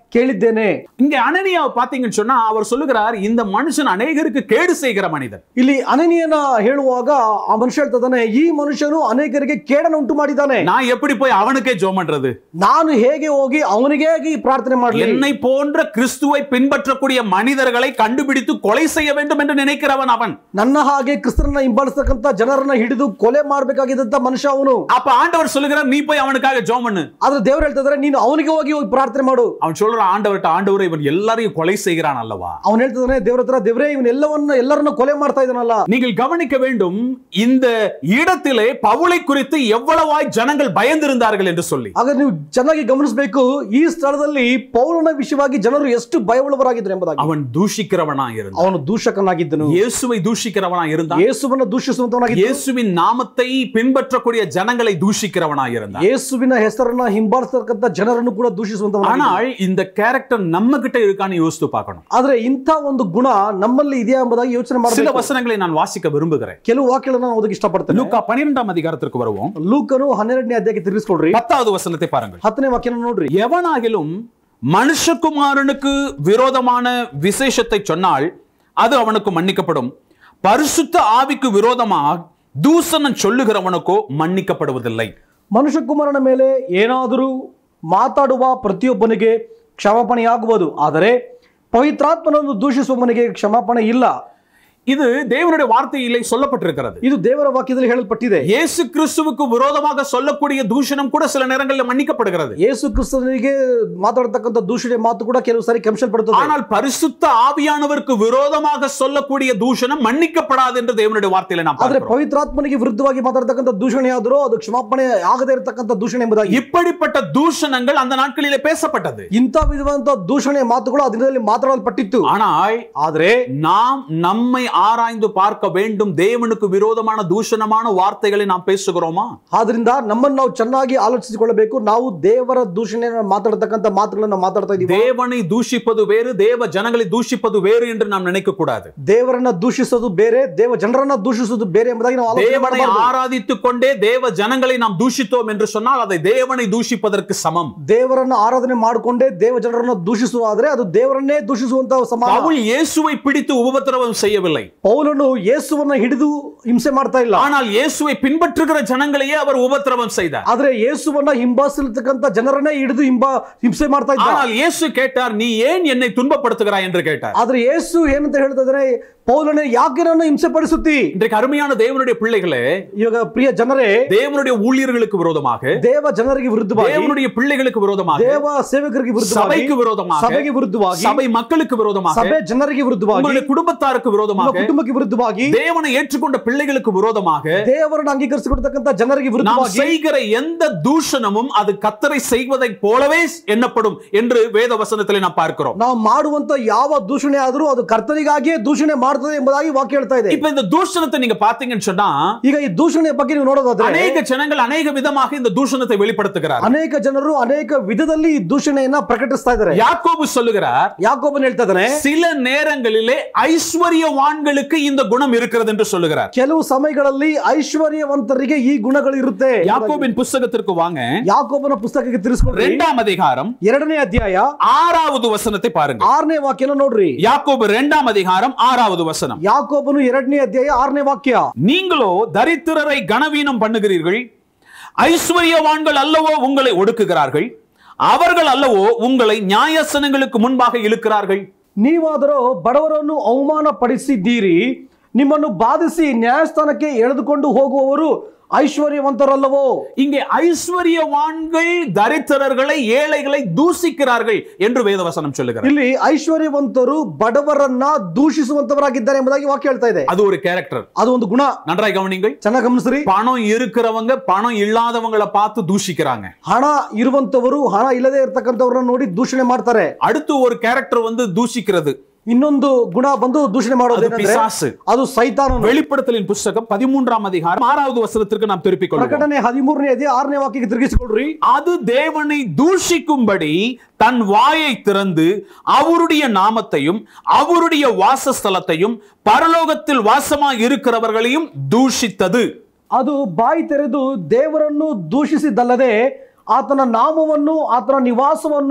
ಕೇಳಿದ್ದೇನೆ இங்க அனனியாவை பாத்தீங்கன்னு சொன்னா அவர் சொல்லுகிறார் இந்த மனுஷன் அநேகருக்கு கேடு செய்கிற மனிதன் ಇಲ್ಲಿ ಅನನಿಯನ ಹೇಳುವಾಗ ಆ ಮನುಷ್ಯ ಹೇಳ್ತಿದ್ದಾನೆ ಈ ಮನುಷ್ಯನು ಅನೇಕರಿಗೆ ಕೇಡನ್ನು ಉಂಟು ಮಾಡಿದ್ದಾನೆ நான் எப்படி போய் அவனுக்கே ஜோம் பண்றது ನಾನು ಹೇಗೆ ಹೋಗಿ ಅವನಿಗೆ ಹೋಗಿ ಪ್ರಾರ್ಥನೆ ಮಾಡಲಿ என்னை போன்ற கிறிஸ்துவை பின்பற்றக்கூடிய மனிதர்களை கண்டுபிடித்து கொலை செய்ய வேண்டும் என்று நினைக்கிறவன் அவன் ನನ್ನ ಹಾಗೆ ಕ್ರಿಸ್ತರನ್ನ ಹಿಂಬಾಲಿಸ್ತಕ್ಕಂತ ಜನರನ್ನ ಹಿಡಿದು ಕೊಲೆ ಮಾಡಬೇಕಾಗಿದ್ದಂತ ಮನುಷ್ಯ ಅವನು அப்ப ஆண்டவர் சொல்லுகிறார் நீ போய் அவனுக்காக ஜோம் பண்ணு ಆದ್ರೆ ದೇವ್ರು ಹೇಳ್ತಿದಾರೆ ನೀನು ಅವನಿಗೆ ಹೋಗಿ ಹೋಗಿ ಪ್ರಾರ್ಥನೆ ಮಾಡು அவன் சொல்ற ஆண்டவர்கிட்ட ஆண்டவர் இவன் எல்லாரையும் கொலை செய்கிறான் அல்லவா ಅವನು ಹೇಳ್ತಿದ್ದಾನೆ ದೇವ್ರ ಹತ್ರ ದೇವ್ರೇ ಇವನ್ ಎಲ್ಲವನ್ನ ಎಲ್ಲರನ್ನ ಕೊಲೆ ಮಾಡ್ತಾ ಇದ್ದಾನಲ್ಲ நீங்கள் கவனிக்க வேண்டும் இந்த இடத்திலே பவுலை குறித்து எவ்வளவாய் ஜனங்கள் பயந்திருந்தார்கள் என்று சொல்லி ಹಾಗಾದ್ರೆ ನೀವು ಚೆನ್ನಾಗಿ ಗಮನಿಸಬೇಕು ಈ ಸ್ಥಳದಲ್ಲಿ ಪೌಲನ ವಿಷಯವಾಗಿ ಜನರು ಎಷ್ಟು ಭಯವುಳ್ಳವರಾಗಿದ್ರು ಎಂಬುದಾಗಿ அவன் தூஷிக்கிறவனா இருந்தான் ಅವನು ದೂಷಕನಾಗಿದ್ದನು இயேசுவை தூஷிக்கிறவனா இருந்தான் ಯೇಸುವನ್ನ ದೂಷಿಸುವಂತವನಾಗಿದ್ದ இயேசுவின் நாமத்தை பின்பற்றக்கூடிய ஜனங்களை தூஷிக்கிறவனா இருந்தான் ಯೇಸುವಿನ ಹೆಸರನ್ನ ಹಿಂಬಾಲಿಸ್ತಕ್ಕಂತ ಜನರನ್ನು ಕೂಡ ದೂಷಿಸುವಂತವನಾಗಿದ್ದ ஆனால் இந்த கேரக்டர் நம்ம கிட்ட இருக்கான்னு யோசித்து பார்க்கணும் ಆದ್ರೆ ಇಂಥ ಒಂದು ಗುಣ ನಮ್ಮಲ್ಲಿ ಇದೆಯಾ ಎಂಬುದಾಗಿ ಯೋಚನೆ சில ಮಾಡಬೇಕು வசனங்களை நான் வாசிக்க விரும்புகிறேன் ಕೆಲವು ವಾಕ್ಯಗಳನ್ನ ನಾನು ಓದಕ್ಕೆ ಇಷ್ಟಪಡ್ತೇನೆ லூக்கா பன்னிரெண்டாம் அதிகாரத்திற்கு வருவோம் ಲೂಕನು ಹನ್ನೆರಡನೇ ಅಧ್ಯಾಯಕ್ಕೆ ತಿರುಗಿಸ್ಕೊಡ್ರಿ பத்தாவது வசனத்தை பாருங்கள் ಹತ್ತನೇ ವಾಕ್ಯನ ನೋಡ್ರಿ எவனாகிலும் மனுஷகுமாரனுக்கு விரோதமான விசேஷத்தை சொன்னால் அது அவனுக்கு மன்னிக்கப்படும் பரிசுத்த ஆவிக்கு விரோதமாக தூசணம் சொல்லுகிறவனுக்கோ மன்னிக்கப்படுவதில்லை ಮನುಷ್ಯ ಕುಮಾರನ ಮೇಲೆ ಏನಾದರೂ ಮಾತಾಡುವ ಪ್ರತಿಯೊಬ್ಬನಿಗೆ ಕ್ಷಮಾಪಣೆಯಾಗುವುದು ಆದರೆ ಪವಿತ್ರಾತ್ಮನನ್ನು ದೂಷಿಸುವವನಿಗೆ ಕ್ಷಮಾಪಣೆ ಇಲ್ಲ இது தேவனுடைய வார்த்தையிலே சொல்லப்பட்டிருக்கிறது ಇದು ದೇವರ ವಾಕ್ಯದಲ್ಲಿ ಹೇಳಲ್ಪಟ್ಟಿದೆ இயேசு கிறிஸ்துவுக்கு விரோதமாக சொல்லக்கூடிய தூஷணம் கூட சில நேரங்களில் மன்னிக்கப்படுகிறது ಯೇಸು ಕ್ರಿಸ್ತನಿಗೆ ಮಾತಾಡತಕ್ಕಂಥ ದೂಷಣೆ ಮಾತು ಕೂಡ ಕೆಲವು ಸಾರಿ ಕೆಂಶಲ್ಪಡುತ್ತದೆ ஆனால் பரிசுத்த ஆவியானவருக்கு விரோதமாக சொல்லக்கூடிய தூஷணம் மன்னிக்கப்படாது என்று தேவனுடைய வார்த்தையில நாம் ಆದ್ರೆ பார்க்கிறோம். ಪವಿತ್ರಾತ್ಮನಿಗೆ ವಿರುದ್ಧವಾಗಿ ಮಾತಾಡತಕ್ಕಂಥ ದೂಷಣೆ ಆದರೂ ಅದು ಕ್ಷಮಾಪಣೆ ಆಗದೇ ಇರತಕ್ಕಂಥ ದೂಷಣೆ ಎಂಬುದಾಗಿ இப்படிப்பட்ட தூஷணங்கள் அந்த நாட்களிலே பேசப்பட்டது ಇಂಥ ವಿಧವಾದಂತಹ ದೂಷಣೆ ಮಾತುಗಳು ಆ ದಿನದಲ್ಲಿ ಮಾತಾಡಲ್ಪಟ್ಟಿತ್ತು ஆனால் ಆದ್ರೆ நாம் நம்மை ஆராய்ந்து பார்க்க வேண்டும் தேவனுக்கு விரோதமான தூஷணமான வார்த்தைகளை நாம் பேசுகிறோமா ಆದ್ರಿಂದ ನಮ್ಮನ್ನು ನಾವು ಚೆನ್ನಾಗಿ ಆಲೋಚಿಸಿಕೊಳ್ಳಬೇಕು ನಾವು ದೇವರ ದೂಷಣೆ ಮಾತಾಡತಕ್ಕಂಥ ಮಾತುಗಳನ್ನ ಮಾತಾಡ್ತಾ ಇದೀವಿ தேவனை தூஷிப்பது வேறு தேவ ஜனங்களை தூஷிப்பது வேறு என்று நாம் நினைக்க கூடாது ದೇವರನ್ನ ದೂಷಿಸೋದು ಬೇರೆ ದೇವ ಜನರನ್ನ ದೂಷಿಸೋದು ಬೇರೆ ಎಂಬುದಾಗಿ ನಾವು ಆಲೋಚನೆ தேவனை ಮಾಡಬಾರ್ದು. ஆராதித்துக் கொண்டே தேவ ஜனங்களை நாம் தூஷித்தோம் என்று சொன்னால் அதை தேவனை தூஷிப்பதற்கு சமம் ದೇವರನ್ನ ಆರಾಧನೆ ಮಾಡಿಕೊಂಡೇ ದೇವ ಜನರನ್ನ ದೂಷಿಸುವಾದ್ರೆ ಅದು ದೇವರನ್ನೇ ದೂಷಿಸುವಂತ ಸಮಾನ பவுல் இயேசுவை பிடித்து உபத்திரவம் செய்யவில்லை ಪೌಲನು ಯೇಸುವನ್ನ ಹಿಡಿದು ಹಿಂಸೆ ಮಾಡ್ತಾ ಇಲ್ಲ ஆனால் இயேசுவை பின்பற்றுகிற ஜனங்களையே அவர் உபத்திரவம் செய்தார் ಆದ್ರೆ ಯೇಸುವನ್ನ ಹಿಂಬಾಲಿಸಿರ್ತಕ್ಕಂಥ ಜನರನ್ನೇ ಹಿಡಿದು ಹಿಂಬಾ ಹಿಂಸೆ ಮಾಡ್ತಾ ಇದ್ದ ஆனால் இயேசு கேட்டார் நீ ஏன் என்னை துன்பப்படுத்துகிறாய் என்று கேட்டார் ಆದ್ರೆ ಯೇಸು ಏನಂತ ಹೇಳ್ತಾ ಇದಾರೆ ಪೌಲನೇ ಯಾಕೆ ನನ್ನ ಹಿಂಸೆ ಪಡಿಸುತ್ತಿ இன்றைக்கு அருமையான தேவனுடைய பிள்ளைகளே ಇವಾಗ ಪ್ರಿಯ ಜನರೇ தேவனுடைய ஊழியர்களுக்கு விரோதமாக ದೇವ ಜನರಿಗೆ ವಿರುದ್ಧವಾಗಿ தேவனுடைய பிள்ளைகளுக்கு விரோதமாக ದೇವ ಸೇವಕರಿಗೆ ವಿರುದ್ಧವಾಗಿ சபைக்கு விரோதமாக ಸಭೆಗೆ ವಿರುದ್ಧವಾಗಿ சபை மக்களுக்கு விரோதமாக ಸಭೆ ಜನರಿಗೆ ವಿರುದ್ಧವಾಗಿ உங்களுடைய குடும்பத்தாருக்கு ನಿಮ್ಮ விரோதமாக ಕುಟುಂಬಕ್ಕೆ ವಿರುದ್ಧವಾಗಿ தேவனை ஏற்றுக்கொண்ட பிள்ளைகளுக்கு விரோதமாக ದೇವರನ್ನು ಅಂಗೀಕರಿಸಿಕೊಡ್ತಕ್ಕಂಥ ಜನರಿಗೆ நாம் ವಿರುದ್ಧವಾಗಿ செய்கிற எந்த தூஷணமும் அது கத்தரை செய்வதைப் போலவே எண்ணப்படும் என்று வேத வசனத்திலே நாம் பார்க்கிறோம் ನಾವು ಮಾಡುವಂತ ಯಾವ ದೂಷಣೆ ಆದರೂ ಅದು ಕರ್ತನಿಗಾಗಿಯೇ ದೂಷಣೆ ಮಾಡ್ತದೆ ಎಂಬುದಾಗಿ ವಾಕ್ಯ ಹೇಳ್ತಾ ಇದೆ இப்ப இந்த தூஷணத்தை நீங்க பாத்தீங்கன்னு சொன்னா ಈಗ ಈ ದೂಷಣೆಯ ಬಗ್ಗೆ ನೀವು ನೋಡೋದಾದ್ರೆ அநேக ஜனங்கள் அநேக விதமாக இந்த தூஷணத்தை வெளிப்படுத்துகிறார் ಅನೇಕ ಜನರು ಅನೇಕ ವಿಧದಲ್ಲಿ ಈ ದೂಷಣೆಯನ್ನ ಪ್ರಕಟಿಸ್ತಾ ಇದ್ದಾರೆ யாக்கோபு சொல்லுகிறார் ಯಾಕೋಬನ್ ಹೇಳ್ತಾ ಇದ್ದಾನೆ சில நேரங்களிலே ஐஸ்வர்யவான்களுக்கு இந்த குணம் இருக்கிறது என்று சொல்லுகிறார் ಕೆಲವು ಸಮಯಗಳಲ್ಲಿ ಐಶ್ವರ್ಯವಂತರಿಗೆ ಈ ಗುಣಗಳು ಇರುತ್ತೆ யாக்கோபின் புஸ்தகத்திற்கு வாங்க ಯಾಕೋಬನ ಪುಸ್ತಕಕ್ಕೆ ತಿರ್ಸ್ಕೊಡ್ರಿ இரண்டாம் அதிகாரம் ಎರಡನೇ ಅಧ್ಯಾಯ ஆறாவது வசனத்தை பாருங்க ಆರನೇ ವಾಕ್ಯನ ನೋಡ್ರಿ யாக்கோபு இரண்டாம் அதிகாரம் ஆறாவது வசனம் ಯಾಕೋಬನು ಎರಡನೇ ಅಧ್ಯಾಯ ಆರನೇ ವಾಕ್ಯ நீங்களோ தரித்திரரை கனவீனம் பண்ணுகிறீர்கள் ஐஸ்வர்யவான்கள் அல்லவோ உங்களை ஒடுக்குகிறார்கள் அவர்கள் அல்லவோ உங்களை நியாயசனங்களுக்கு முன்பாக இழுக்கிறார்கள் ನೀವಾದರೂ ಬಡವರನ್ನು ಅವಮಾನ ಪಡಿಸಿದ್ದೀರಿ ನಿಮ್ಮನ್ನು ಬಾಧಿಸಿ ನ್ಯಾಯಸ್ಥಾನಕ್ಕೆ ಎಳೆದುಕೊಂಡು ಹೋಗುವವರು ಐಶ್ವರ್ಯವಂತರಲ್ಲವೋ இங்கே ஐஸ்வர்யவான்கள் தரித்திரர்களை ஏழைகளை தூசிக்கிறார்கள் என்று வேதவசனம் சொல்லுகிறார் ಇಲ್ಲಿ ಐಶ್ವರ್ಯವಂತರು ಬಡವರನ್ನ ದೂಷಿಸುವಂತವರಾಗಿದ್ದಾರೆ ಎಂಬುದಾಗಿ ವಾಕ್ಯ ಹೇಳ್ತಾ ಇದೆ அது ஒரு கேரக்டர் ಅದು ಒಂದು ಗುಣ நன்றாய் கவனிங்கள் ಚೆನ್ನಾಗಿ ಗಮನಿಸ್ರಿ பணம் இருக்கிறவங்க பணம் இல்லாதவங்களை பார்த்து தூஷிக்கிறாங்க ಹಣ ಇರುವಂತವರು ಹಣ ಇಲ್ಲದೆ ಇರತಕ್ಕಂಥವ್ರನ್ನ ನೋಡಿ ದೂಷಣೆ ಮಾಡ್ತಾರೆ அடுத்து ஒரு கேரக்டர் வந்து தூஷிக்கிறது ಇನ್ನೊಂದು ಗುಣ ಬಂದು ದೂಷಣೆ ಮಾಡೋದು அது ಏನಂದ್ರೆ பிசாசு ಅದು ಸೈತಾನನು வெளிப்படுத்தலின் புஸ்தகம் பதிமூன்றாம் அதிகாரம் ஆறாவது வசனத்திற்கு நாம் திருப்பிக் கொள்வோம் ಪ್ರಕಟಣೆ ಹದಿಮೂರನೇ ಅಧ್ಯಾಯ ಆರನೇ ವಾಕ್ಯಕ್ಕೆ ತಿರುಗಿಸಿಕೊಳ್ರಿ அது தேவனை தூஷிக்கும்படி தன் வாயை திறந்து அவருடைய நாமத்தையும் அவருடைய வாசஸ்தலத்தையும் பரலோகத்தில் வாசமாய் இருக்கிறவர்களையும் தூஷித்தது ಅದು ಬಾಯಿ ತೆರೆದು ದೇವರನ್ನು ದೂಷಿಸಿದ್ದಲ್ಲದೆ ಆತನ ನಾಮವನ್ನು ಆತನ ನಿವಾಸವನ್ನು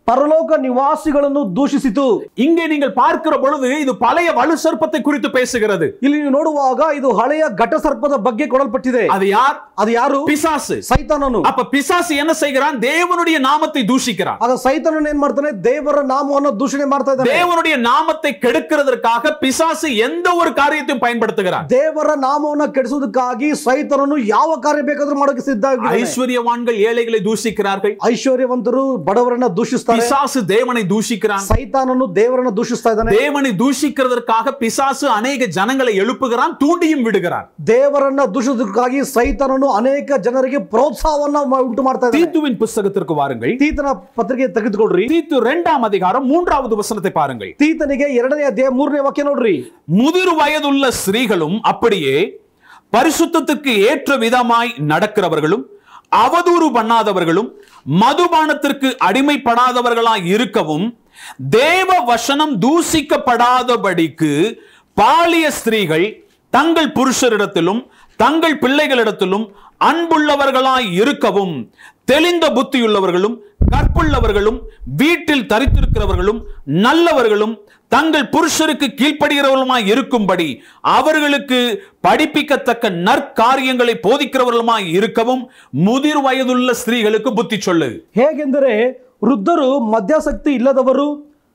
ಪರಲೋಕ ನಿವಾಸಿಗಳನ್ನು ದೂಷಿಸಿತು இங்கே நீங்கள் பார்க்கிற பொழுது இது பழைய வலு சர்ப்பத்தை குறித்து பேசுகிறது ಇಲ್ಲಿ ನೀವು ನೋಡುವಾಗ ಇದು ಹಳೆಯ ಘಟಸರ್ಪದ ಬಗ್ಗೆ ಕೊಡಲ್ಪಟ್ಟಿದೆ அது யார் ಅದು ಯಾರು பிசாசு ಸೈತಾನನು அப்ப பிசாசு என்ன செய்கிறான் தேவனுடைய நாமத்தை தூஷிக்கிறான் ಆಗ ಸೈತಾನನು ಏನ್ ಮಾಡ್ತಾನೆ ದೇವರ ನಾಮವನ್ನು ದೂಷಣೆ ಮಾಡ್ತಾ ಇದ್ದಾನೆ தேவனுடைய நாமத்தை கெடுக்கிறதற்காக பிசாசு எந்த ஒரு காரியத்தையும் பயன்படுத்துகிறான் ದೇವರ ನಾಮವನ್ನು ಕೆಡಿಸುವುದಕ್ಕಾಗಿ ಸೈತಾನನು ಯಾವ ಕಾರ್ಯ ಬೇಕಾದ್ರೂ ಮಾಡೋಕೆ ಸಿದ್ಧ ಆಗಿದ್ದಾನೆ. ஐஸ்வர்யவான்கள் ஏழைகளை தூஷிக்கிறார்கள் ಐಶ್ವರ್ಯವಂತರು ಬಡವರನ್ನ ದೂಷಿಸ್ತಾರೆ பிசாசு தேவனை தூஷிக்கிறான் ಸೈತಾನನು ದೇವರನ್ನ ದೂಷಿಸ್ತಾ ಇದ್ದಾನೆ தேவனை தூஷிக்கிறதற்காக பிசாசு அநேக ஜனங்களை எழுப்புகிறான் தூண்டியும் விடுகிறான் ದೇವರನ್ನ ದೂಷಿಸೋದಕ್ಕಾಗಿ ಸೈತಾನನು ಅನೇಕ ಜನರಿಗೆ ಪ್ರೋತ್ಸಾಹವನ್ನ ಮ- ಉಂಟು ಮಾಡ್ತಾ ಇದ್ದಾನೆ தீத்துவின் புஸ்தகத்திற்கு வாருங்கள் ತೀತನ ಪತ್ರಿಕೆ ತೆಗೆದುಕೊಡ್ರಿ தீத்து இரண்டாம் அதிகாரம் மூன்றாவது வசனத்தை பாருங்கள் ತೀತನಿಗೆ ಎರಡನೇ ಅಧ್ಯಾಯ ಮೂರನೇ ವಾಕ್ಯ ನೋಡ್ರಿ முதிர் வயதுள்ள ஸ்திரீகளும் அப்படியே பரிசுத்தத்துக்கு ஏற்ற விதமாய் நடக்கிறவர்களும் அவதூறு பண்ணாதவர்களும் மதுபானத்திற்கு அடிமைப்படாதவர்களாய் இருக்கவும் தேவ வசனம் தூசிக்கப்படாதபடிக்கு பாலிய ஸ்திரீகள் தங்கள் புருஷரிடத்திலும் தங்கள் பிள்ளைகளிடத்திலும் அன்புள்ளவர்களாய் இருக்கவும் தெளிந்த புத்தியுள்ளவர்களும் கற்புள்ளவர்களும் வீட்டில் தரித்திருக்கிறவர்களும் நல்லவர்களும் தங்கள் புருஷருக்கு கீழ்ப்படுகிறவர்களுமாய் இருக்கும்படி அவர்களுக்கு படிப்பிக்கத்தக்க நற்காரியங்களை போதிக்கிறவர்களுமாய் இருக்கவும் முதிர் வயதுள்ள ஸ்திரீகளுக்கு புத்தி சொல்லு ಹೇಗೆಂದರೆ ವೃದ್ಧರು ಮದ್ಯಾಸಕ್ತಿ ಇಲ್ಲದವರು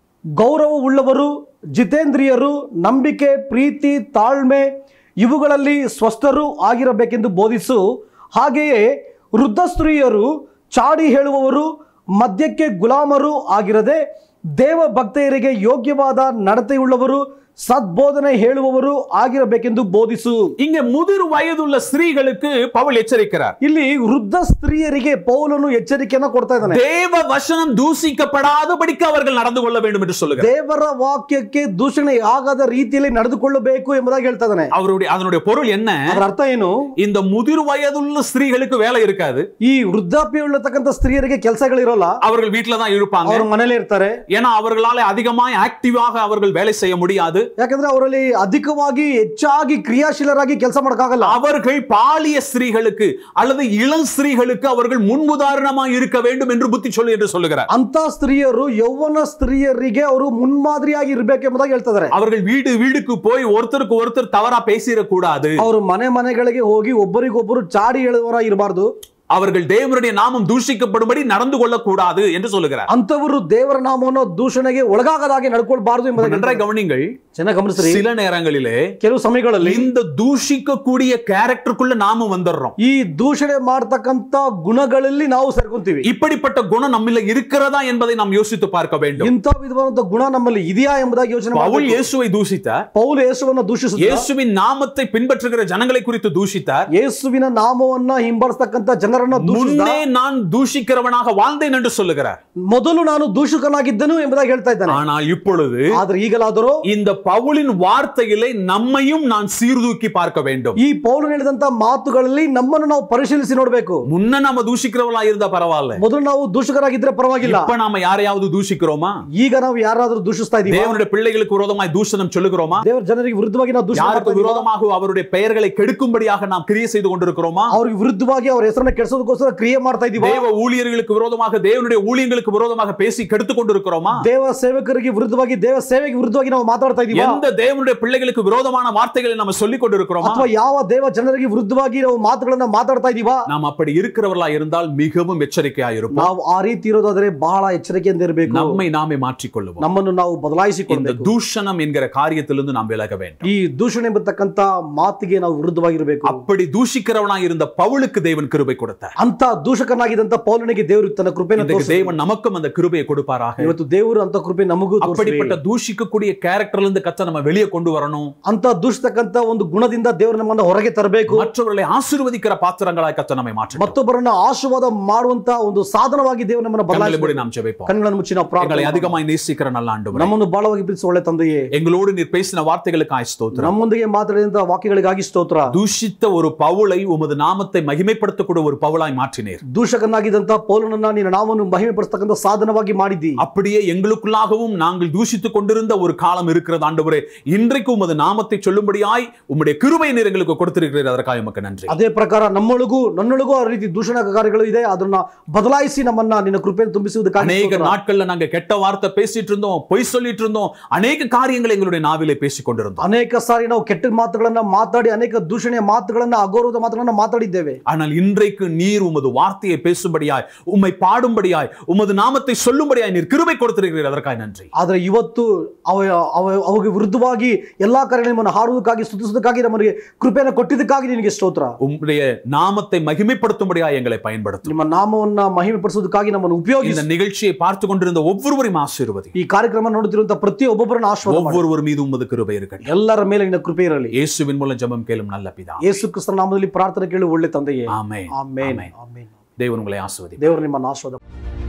ಗೌರವವುಳ್ಳವರು ಜಿತೇಂದ್ರಿಯರು ನಂಬಿಕೆ ಪ್ರೀತಿ ತಾಳ್ಮೆ ಇವುಗಳಲ್ಲಿ ಸ್ವಸ್ಥರು ಆಗಿರಬೇಕೆಂದು ಬೋಧಿಸು ಹಾಗೆಯೇ ವೃದ್ಧ ಸ್ತ್ರೀಯರು ಚಾಡಿ ಹೇಳುವವರು ಮದ್ಯಕ್ಕೆ ಗುಲಾಮರು ಆಗಿರದೆ ದೇವ ಭಕ್ತೆಯರಿಗೆ ಯೋಗ್ಯವಾದ ನಡತೆಯುಳ್ಳವರು ಸದ್ಬೋಧನೆ ಹೇಳುವವರು ಆಗಿರಬೇಕೆಂದು ಬೋಧಿಸು இங்க முதிர் வயதுள்ள ஸ்திரீகளுக்கு பவுல் எச்சரிக்கிறார் ಇಲ್ಲಿ ವೃದ್ಧ ಸ್ತ್ರೀಯರಿಗೆ ಪೌಲನು ಎಚ್ಚರಿಕೆಯನ್ನ ಕೊಡ್ತಾ ಇದ್ದಾನೆ தேவ வசனம் தூசிக்கப்படாதபடிக்கு அவர்கள் நடந்து கொள்ள வேண்டும் என்று சொல்லுகிறார் ದೇವರ ವಾಕ್ಯಕ್ಕೆ ದೂಷಣೆ ಆಗದ ರೀತಿಯಲ್ಲಿ ನಡೆದುಕೊಳ್ಳಬೇಕು ಎಂಬುದಾಗಿ ಹೇಳ್ತಾ ಇದ್ದಾನೆ அவருடைய அதனுடைய பொருள் என்ன ಅದರ ಅರ್ಥ ಏನು இந்த முதிர் வயதுள்ள ஸ்திரீகளுக்கு வேலை இருக்காது ಈ ವೃದ್ಧಾಪ್ಯ ಉಳ್ಳತಕ್ಕಂಥ ಸ್ತ್ರೀಯರಿಗೆ ಕೆಲಸಗಳಿರೋಲ್ಲ அவர்கள் வீட்டில தான் இருப்பாங்க ಅವರು ಮನೇಲೆ ಇರ್ತಾರೆ ஏன்னா அவர்களால அதிகமாய் ஆக்டிவாக அவர்கள் வேலை செய்ய முடியாது ಯಾಕಂದ್ರೆ ಅವರಲ್ಲಿ ಅಧಿಕವಾಗಿ ಹೆಚ್ಚಾಗಿ ಕ್ರಿಯಾಶೀಲರಾಗಿ ಕೆಲಸ ಮಾಡಕ್ಕಾಗಲ್ಲ அவர்கள் பாலிய ஸ்திரீகளுக்கு அல்லது இளம் ஸ்திரீகளுக்கு அவர்கள் முன்முதாரணமாய் இருக்க வேண்டும் என்று புத்தி சொல்லு என்று சொல்லுகிறார் ಅಂತ ಸ್ತ್ರೀಯರು ಯೌವನ ಸ್ತ್ರೀಯರಿಗೆ ಅವರು ಮುನ್ಮಾದರಿಯಾಗಿ ಇರ್ಬೇಕು ಎಂಬುದಾಗಿ ಹೇಳ್ತಾ ಇದಾರೆ அவர்கள் வீடு வீடுக்கு போய் ஒருத்தருக்கு ஒருத்தர் தவறா பேசிடக் கூடாது ಅವರು ಮನೆ ಮನೆಗಳಿಗೆ ಹೋಗಿ ಒಬ್ಬರಿಗೊಬ್ಬರು ಚಾಡಿ ಹೇಳುವರ ಇರಬಾರ್ದು அவர்கள் தேவனுடைய நாமம் தூஷிக்கப்படும்படி நடந்து கொள்ளக்கூடாது என்று சொல்லுகிறார் ಅಂತವರು ದೇವರ ನಾಮವನ್ನು ದೂಷಣೆಗೆ ಒಳಗಾಗದಾಗೆ ನಡ್ಕೊಳ್ಬಾರ್ದು ಎಂಬುದಾಗಿ நன்றாய் ಹೇಳ್ತಾರೆ. கவனிங்கள் ಚೆನ್ನಾಗಿ ಗಮನಿಸ್ರಿ சில நேரங்களிலே ಕೆಲವು ಸಮಯಗಳಲ್ಲಿ இந்த தூஷிக்கக்கூடிய கேரக்டருக்குள்ள நாம வந்துடுறோம் ಈ ದೂಷಣೆ ಮಾಡತಕ್ಕಂತ ಗುಣಗಳಲ್ಲಿ ನಾವು ಸೇರ್ಕೊಂತೀವಿ இப்படிப்பட்ட குணம் நம்மில இருக்கிறதா என்பதை நாம் யோசித்து பார்க்க வேண்டும் ಇಂಥ ವಿಧವಾದಂತ ಗುಣ ನಮ್ಮಲ್ಲಿ ಇದೆಯಾ ಎಂಬುದಾಗಿ ಯೋಚನೆ பவுல் ಮಾಡಬೇಕು. இயேசுவை தூஷித்தார் ಪೌಲು ಯೇಸುವನ್ನ ದೂಷಿಸಿದ இயேசுவின் நாமத்தை பின்பற்றுகிற ஜனங்களை குறித்து தூஷித்தார் ಯೇಸುವಿನ ನಾಮವನ್ನ ಹಿಂಬಾಲಿಸ್ತಕ್ಕಂತ ಜನರನ್ನ ದೂಷಿಸಿದ முன்னே நான் தூஷிக்கிறவனாக வாழ்ந்தேன் என்று சொல்லுகிறார் ಮೊದಲು ನಾನು ದೂಷಕನಾಗಿದ್ದನು ಎಂಬುದಾಗಿ ಹೇಳ್ತಾ ಇದ್ದಾನೆ ஆனால் இப்பொழுது ಆದ್ರೆ ಈಗಲಾದರೂ இந்த பவுலின் வார்த்தையிலே நம்மையும் நான் சீர்தூக்கி பார்க்க வேண்டும் ಈ ಪೌಲು ಹೇಳಿದಂತ ಮಾತುಗಳಲ್ಲಿ ನಮ್ಮನ್ನು ನಾವು ಪರಿಶೀಲಿಸಿ ನೋಡ್ಬೇಕು முன்ன நாம தூஷிக்கிறவளா இருந்தா பரவாயில்ல ಮೊದಲು ನಾವು ದೂಷಕರಾಗಿದ್ರೆ ಪರವಾಗಿಲ್ಲ இப்ப நாம யாரையாவது தூஷிக்கிறோமா ಈಗ ನಾವು ಯಾರಾದ್ರೂ ದೂಷಿಸ್ತಾ ಇದೀವಿ தேவனுடைய பிள்ளைகளுக்கு விரோதமாய் தூஷணம் சொல்லுகிறோமா ದೇವರ ಜನರಿಗೆ ವಿರುದ್ಧವಾಗಿ ನಾವು ದೂಷಣೆ யாருக்கு ಮಾಡ್ತಾ ಇದೀವಾ? விரோதமாக அவருடைய பெயர்களை கெடுக்கும்படியாக நாம் கிரியை செய்து கொண்டிருக்கிறோமா ಅವ್ರಿಗೆ ವಿರುದ್ಧವಾಗಿ ಅವ್ರ ಹೆಸರನ್ನ ಕೆಡಿಸೋದಕ್ಕೋಸ್ಕರ ಕ್ರಿಯೆ ಮಾಡ್ತಾ ಇದೀವಿ தேவ ஊழியர்களுக்கு விரோதமாக தேவனுடைய ஊழியங்களுக்கு விரோதமாக பேசி கெடுத்துக் கொண்டிருக்கிறோமா ದೇವ ಸೇವಕರಿಗೆ ವಿರುದ್ಧವಾಗಿ ದೇವ ಸೇವೆಗೆ ವಿರುದ್ಧವಾಗಿ ನಾವು ಮಾತಾಡ್ತಾ ಇದೀವಿ எந்த தேவனுடைய பிள்ளைகளுக்கு விரோதமான வார்த்தைகளை நம்ம சொல்லிக் கொண்டிருக்கிறோமா ಅಥವಾ ಯಾವ ದೇವ ಜನರಿಗೆ ವಿರುದ್ಧವಾಗಿ ನಾವು ಮಾತುಗಳನ್ನ ಮಾತಾಡ್ತಾ ಇದೀವಾ நாம் அப்படி இருக்கிறவர்களா இருந்தால் மிகவும் எச்சரிக்கையா இருப்போம் ನಾವು ಆ ರೀತಿ ಇರೋದಾದ್ರೆ ಬಹಳ ಎಚ್ಚರಿಕೆಯಿಂದ ಇರಬೇಕು நம்மை நாமே மாற்றிக்கொள்வோம் ನಮ್ಮನ್ನು ನಾವು இந்த ಬದಲಾಯಿಸಿಕೊಳ್ಬೇಕು தூஷணம் என்கிற காரியத்திலிருந்து நாம் விலக வேண்டும் ಈ ದೂಷಣೆ ಎಂಬತಕ್ಕಂತ ಮಾತಿಗೆ ನಾವು ವಿರುದ್ಧವಾಗಿರ್ಬೇಕು அப்படி தூஷிக்கிறவனாய் இருந்த பவுலுக்கு தேவன் கிருபை கொடுத்தார் ಅಂತ ದೂಷಕನಾಗಿದ್ದಂತ ಪೌಲನಿಗೆ ದೇವರು ತನ್ನ ಕೃಪೆನ இன்றைக்கு தேவன் நமக்கும் அந்த கிருபையை கொடுப்பாராக ಇವತ್ತು ದೇವರು ಅಂತ ಕೃಪೆ ನಮಗೂ ತೋರಿಸ್ಲಿ. அப்படிப்பட்ட தூஷிக்கக்கூடிய கேரக்டர்ல இருந்து கத்த நம்ம வெளியே கொண்டு வரணும் ಅಂತ ದೂಷತಕ್ಕಂತ ಒಂದು ಗುಣದಿಂದ ದೇವರು ನಮ್ಮನ್ನ ಹೊರಗೆ ತರಬೇಕು மற்றவர்களை ஆசீர்வதிக்கிற பாத்திரங்களாய் கத்த நம்மை மாற்றணும் ಮತ್ತೊಬ್ಬರನ್ನ ಆಶೀರ್ವಾದ ಮಾಡುವಂತ ಒಂದು ಸಾಧನವಾಗಿ ದೇವರು ನಮ್ಮನ್ನ கண்களை ಬದಲಾಯಿಸಬೇಕು மூடி நாம் ஜெபிப்போம் ಕಣ್ಣುಗಳನ್ನು ಮುಚ್ಚಿ ನಾವು எங்களை ಪ್ರಾರ್ಥನೆ ಮಾಡೋಣ. அதிகமாய் நேசிக்கிற நல்ல ஆண்டு ನಮ್ಮನ್ನು ಬಹಳವಾಗಿ ಪ್ರೀತಿಸುವ ಒಳ್ಳೆ ತಂದೆಯೇ எங்களோடு நீர் பேசின வார்த்தைகளுக்காய் ஸ்தோத்திரம் ನಮ್ಮೊಂದಿಗೆ ಮಾತಾಡಿದಂತ ವಾಕ್ಯಗಳಿಗಾಗಿ ಸ್ತೋತ್ರ தூஷித்த ஒரு பவுலை உமது நாமத்தை மகிமைப்படுத்தக்கூடிய ஒரு பவுலாய் மாற்றினீர் ದೂಷಕನಾಗಿದ್ದಂತ ಪೌಲನನ್ನ ನಿನ್ನ ನಾಮವನ್ನು ಮಹಿಮೆ ಪಡಿಸ್ತಕ್ಕಂಥ ಸಾಧನವಾಗಿ ಮಾಡಿದ್ದಿ அப்படியே எங்களுக்குள்ளாகவும் நாங்கள் தூஷித்துக் கொண்டிருந்த ஒரு காலம் இருக்கிறதா ஆண்டவரே இன்றைக்கு உமது நாமத்தை சொல்லும்படியாய் உம்முடைய கிருபை நீர் எங்களுக்கு கொடுத்திருக்கிறீர் அதற்காக உமக்கு நன்றி ಅದೇ ಪ್ರಕಾರ ನಮ್ಮೊಳಗೂ ನನ್ನೊಳಗೂ ಆ ರೀತಿ ದೂಷಣ ಕಾರ್ಯಗಳು ಇದೆ ಅದನ್ನ ಬದಲಾಯಿಸಿ ನಮ್ಮನ್ನ ನಿನ್ನ ಕೃಪೆಯನ್ನು ತುಂಬಿಸುವುದಕ್ಕಾಗಿ அநேக ಸ್ತೋತ್ರ. நாட்கள்ல நாங்க கெட்ட வார்த்தை பேசிட்டு இருந்தோம் பொய் சொல்லிட்டு இருந்தோம் அநேக காரியங்களை எங்களுடைய நாவிலே பேசிக் கொண்டிருந்தோம் ಅನೇಕ ಸಾರಿ ನಾವು ಕೆಟ್ಟ ಮಾತುಗಳನ್ನ ಮಾತಾಡಿ ಅನೇಕ ದೂಷಣೆಯ ಮಾತುಗಳನ್ನ ಅಗೌರವದ ಮಾತುಗಳನ್ನ ಮಾತಾಡಿದ್ದೇವೆ ஆனால் இன்றைக்கு நீர் உமது வார்த்தையை பேசும்படியாய் உம்மை பாடும்படியாய் உமது நாமத்தை சொல்லும்படியாய் நீர் கிருபை கொடுத்திருக்கிறீர் அதற்காக நன்றி ಆದ್ರೆ ಇವತ್ತು ಅವ ಅವ ಅವಾಗ ವಿರುದ್ಧವಾಗಿ ಎಲ್ಲಾ ಕಾರ್ಯಗಳು ನಿಮ್ಮನ್ನು ಹಾಡುವುದಕ್ಕಾಗಿ ಸ್ತುತಿಸುವುದಕ್ಕಾಗಿ ನಮಗೆ ಕೃಪೆಯನ್ನು ಕೊಟ್ಟಿದ್ದಕ್ಕಾಗಿ ನಿನಗೆ ಸ್ತೋತ್ರ உம்முடைய நாமத்தை மகிமைப்படுத்தும்படியாய் எங்களை பயன்படுத்தும் ನಿಮ್ಮ ನಾಮವನ್ನ ಮಹಿಮೆ ಪಡಿಸುವುದಕ್ಕಾಗಿ ನಮ್ಮನ್ನು ಉಪಯೋಗಿಸಿ இந்த நிகழ்ச்சியை பார்த்து கொண்டிருந்த ஒவ்வொருவரையும் ஆசீர்வதி ಈ ಕಾರ್ಯಕ್ರಮ ನೋಡುತ್ತಿರುವಂತಹ ಪ್ರತಿಯೊಬ್ಬೊಬ್ಬರನ್ನ ಆಶ್ವಾದ ಮಾಡಿ. ஒவ்வொருவர் மீது உமது கிருபை இருக்கட்டும் ಎಲ್ಲರ ಮೇಲೆ ನಿನ್ನ ಕೃಪೆ ಇರಲಿ இயேசுவின் மூலம் ஜெபம் கேளும் நல்ல பிதா ಯೇಸು ಕ್ರಿಸ್ತನ ನಾಮದಲ್ಲಿ ಪ್ರಾರ್ಥನೆ ಕೇಳು ಒಳ್ಳೆ ತಂದೆಯೇ ஆமென் ಆಮೇನ್ ಆಮೆನ್. ಆಮೇನ್ தேவன் உங்களை ஆசிர்வதி ದೇವರು ನಿಮ್ಮನ್ನು ಆಶ್ವಾದ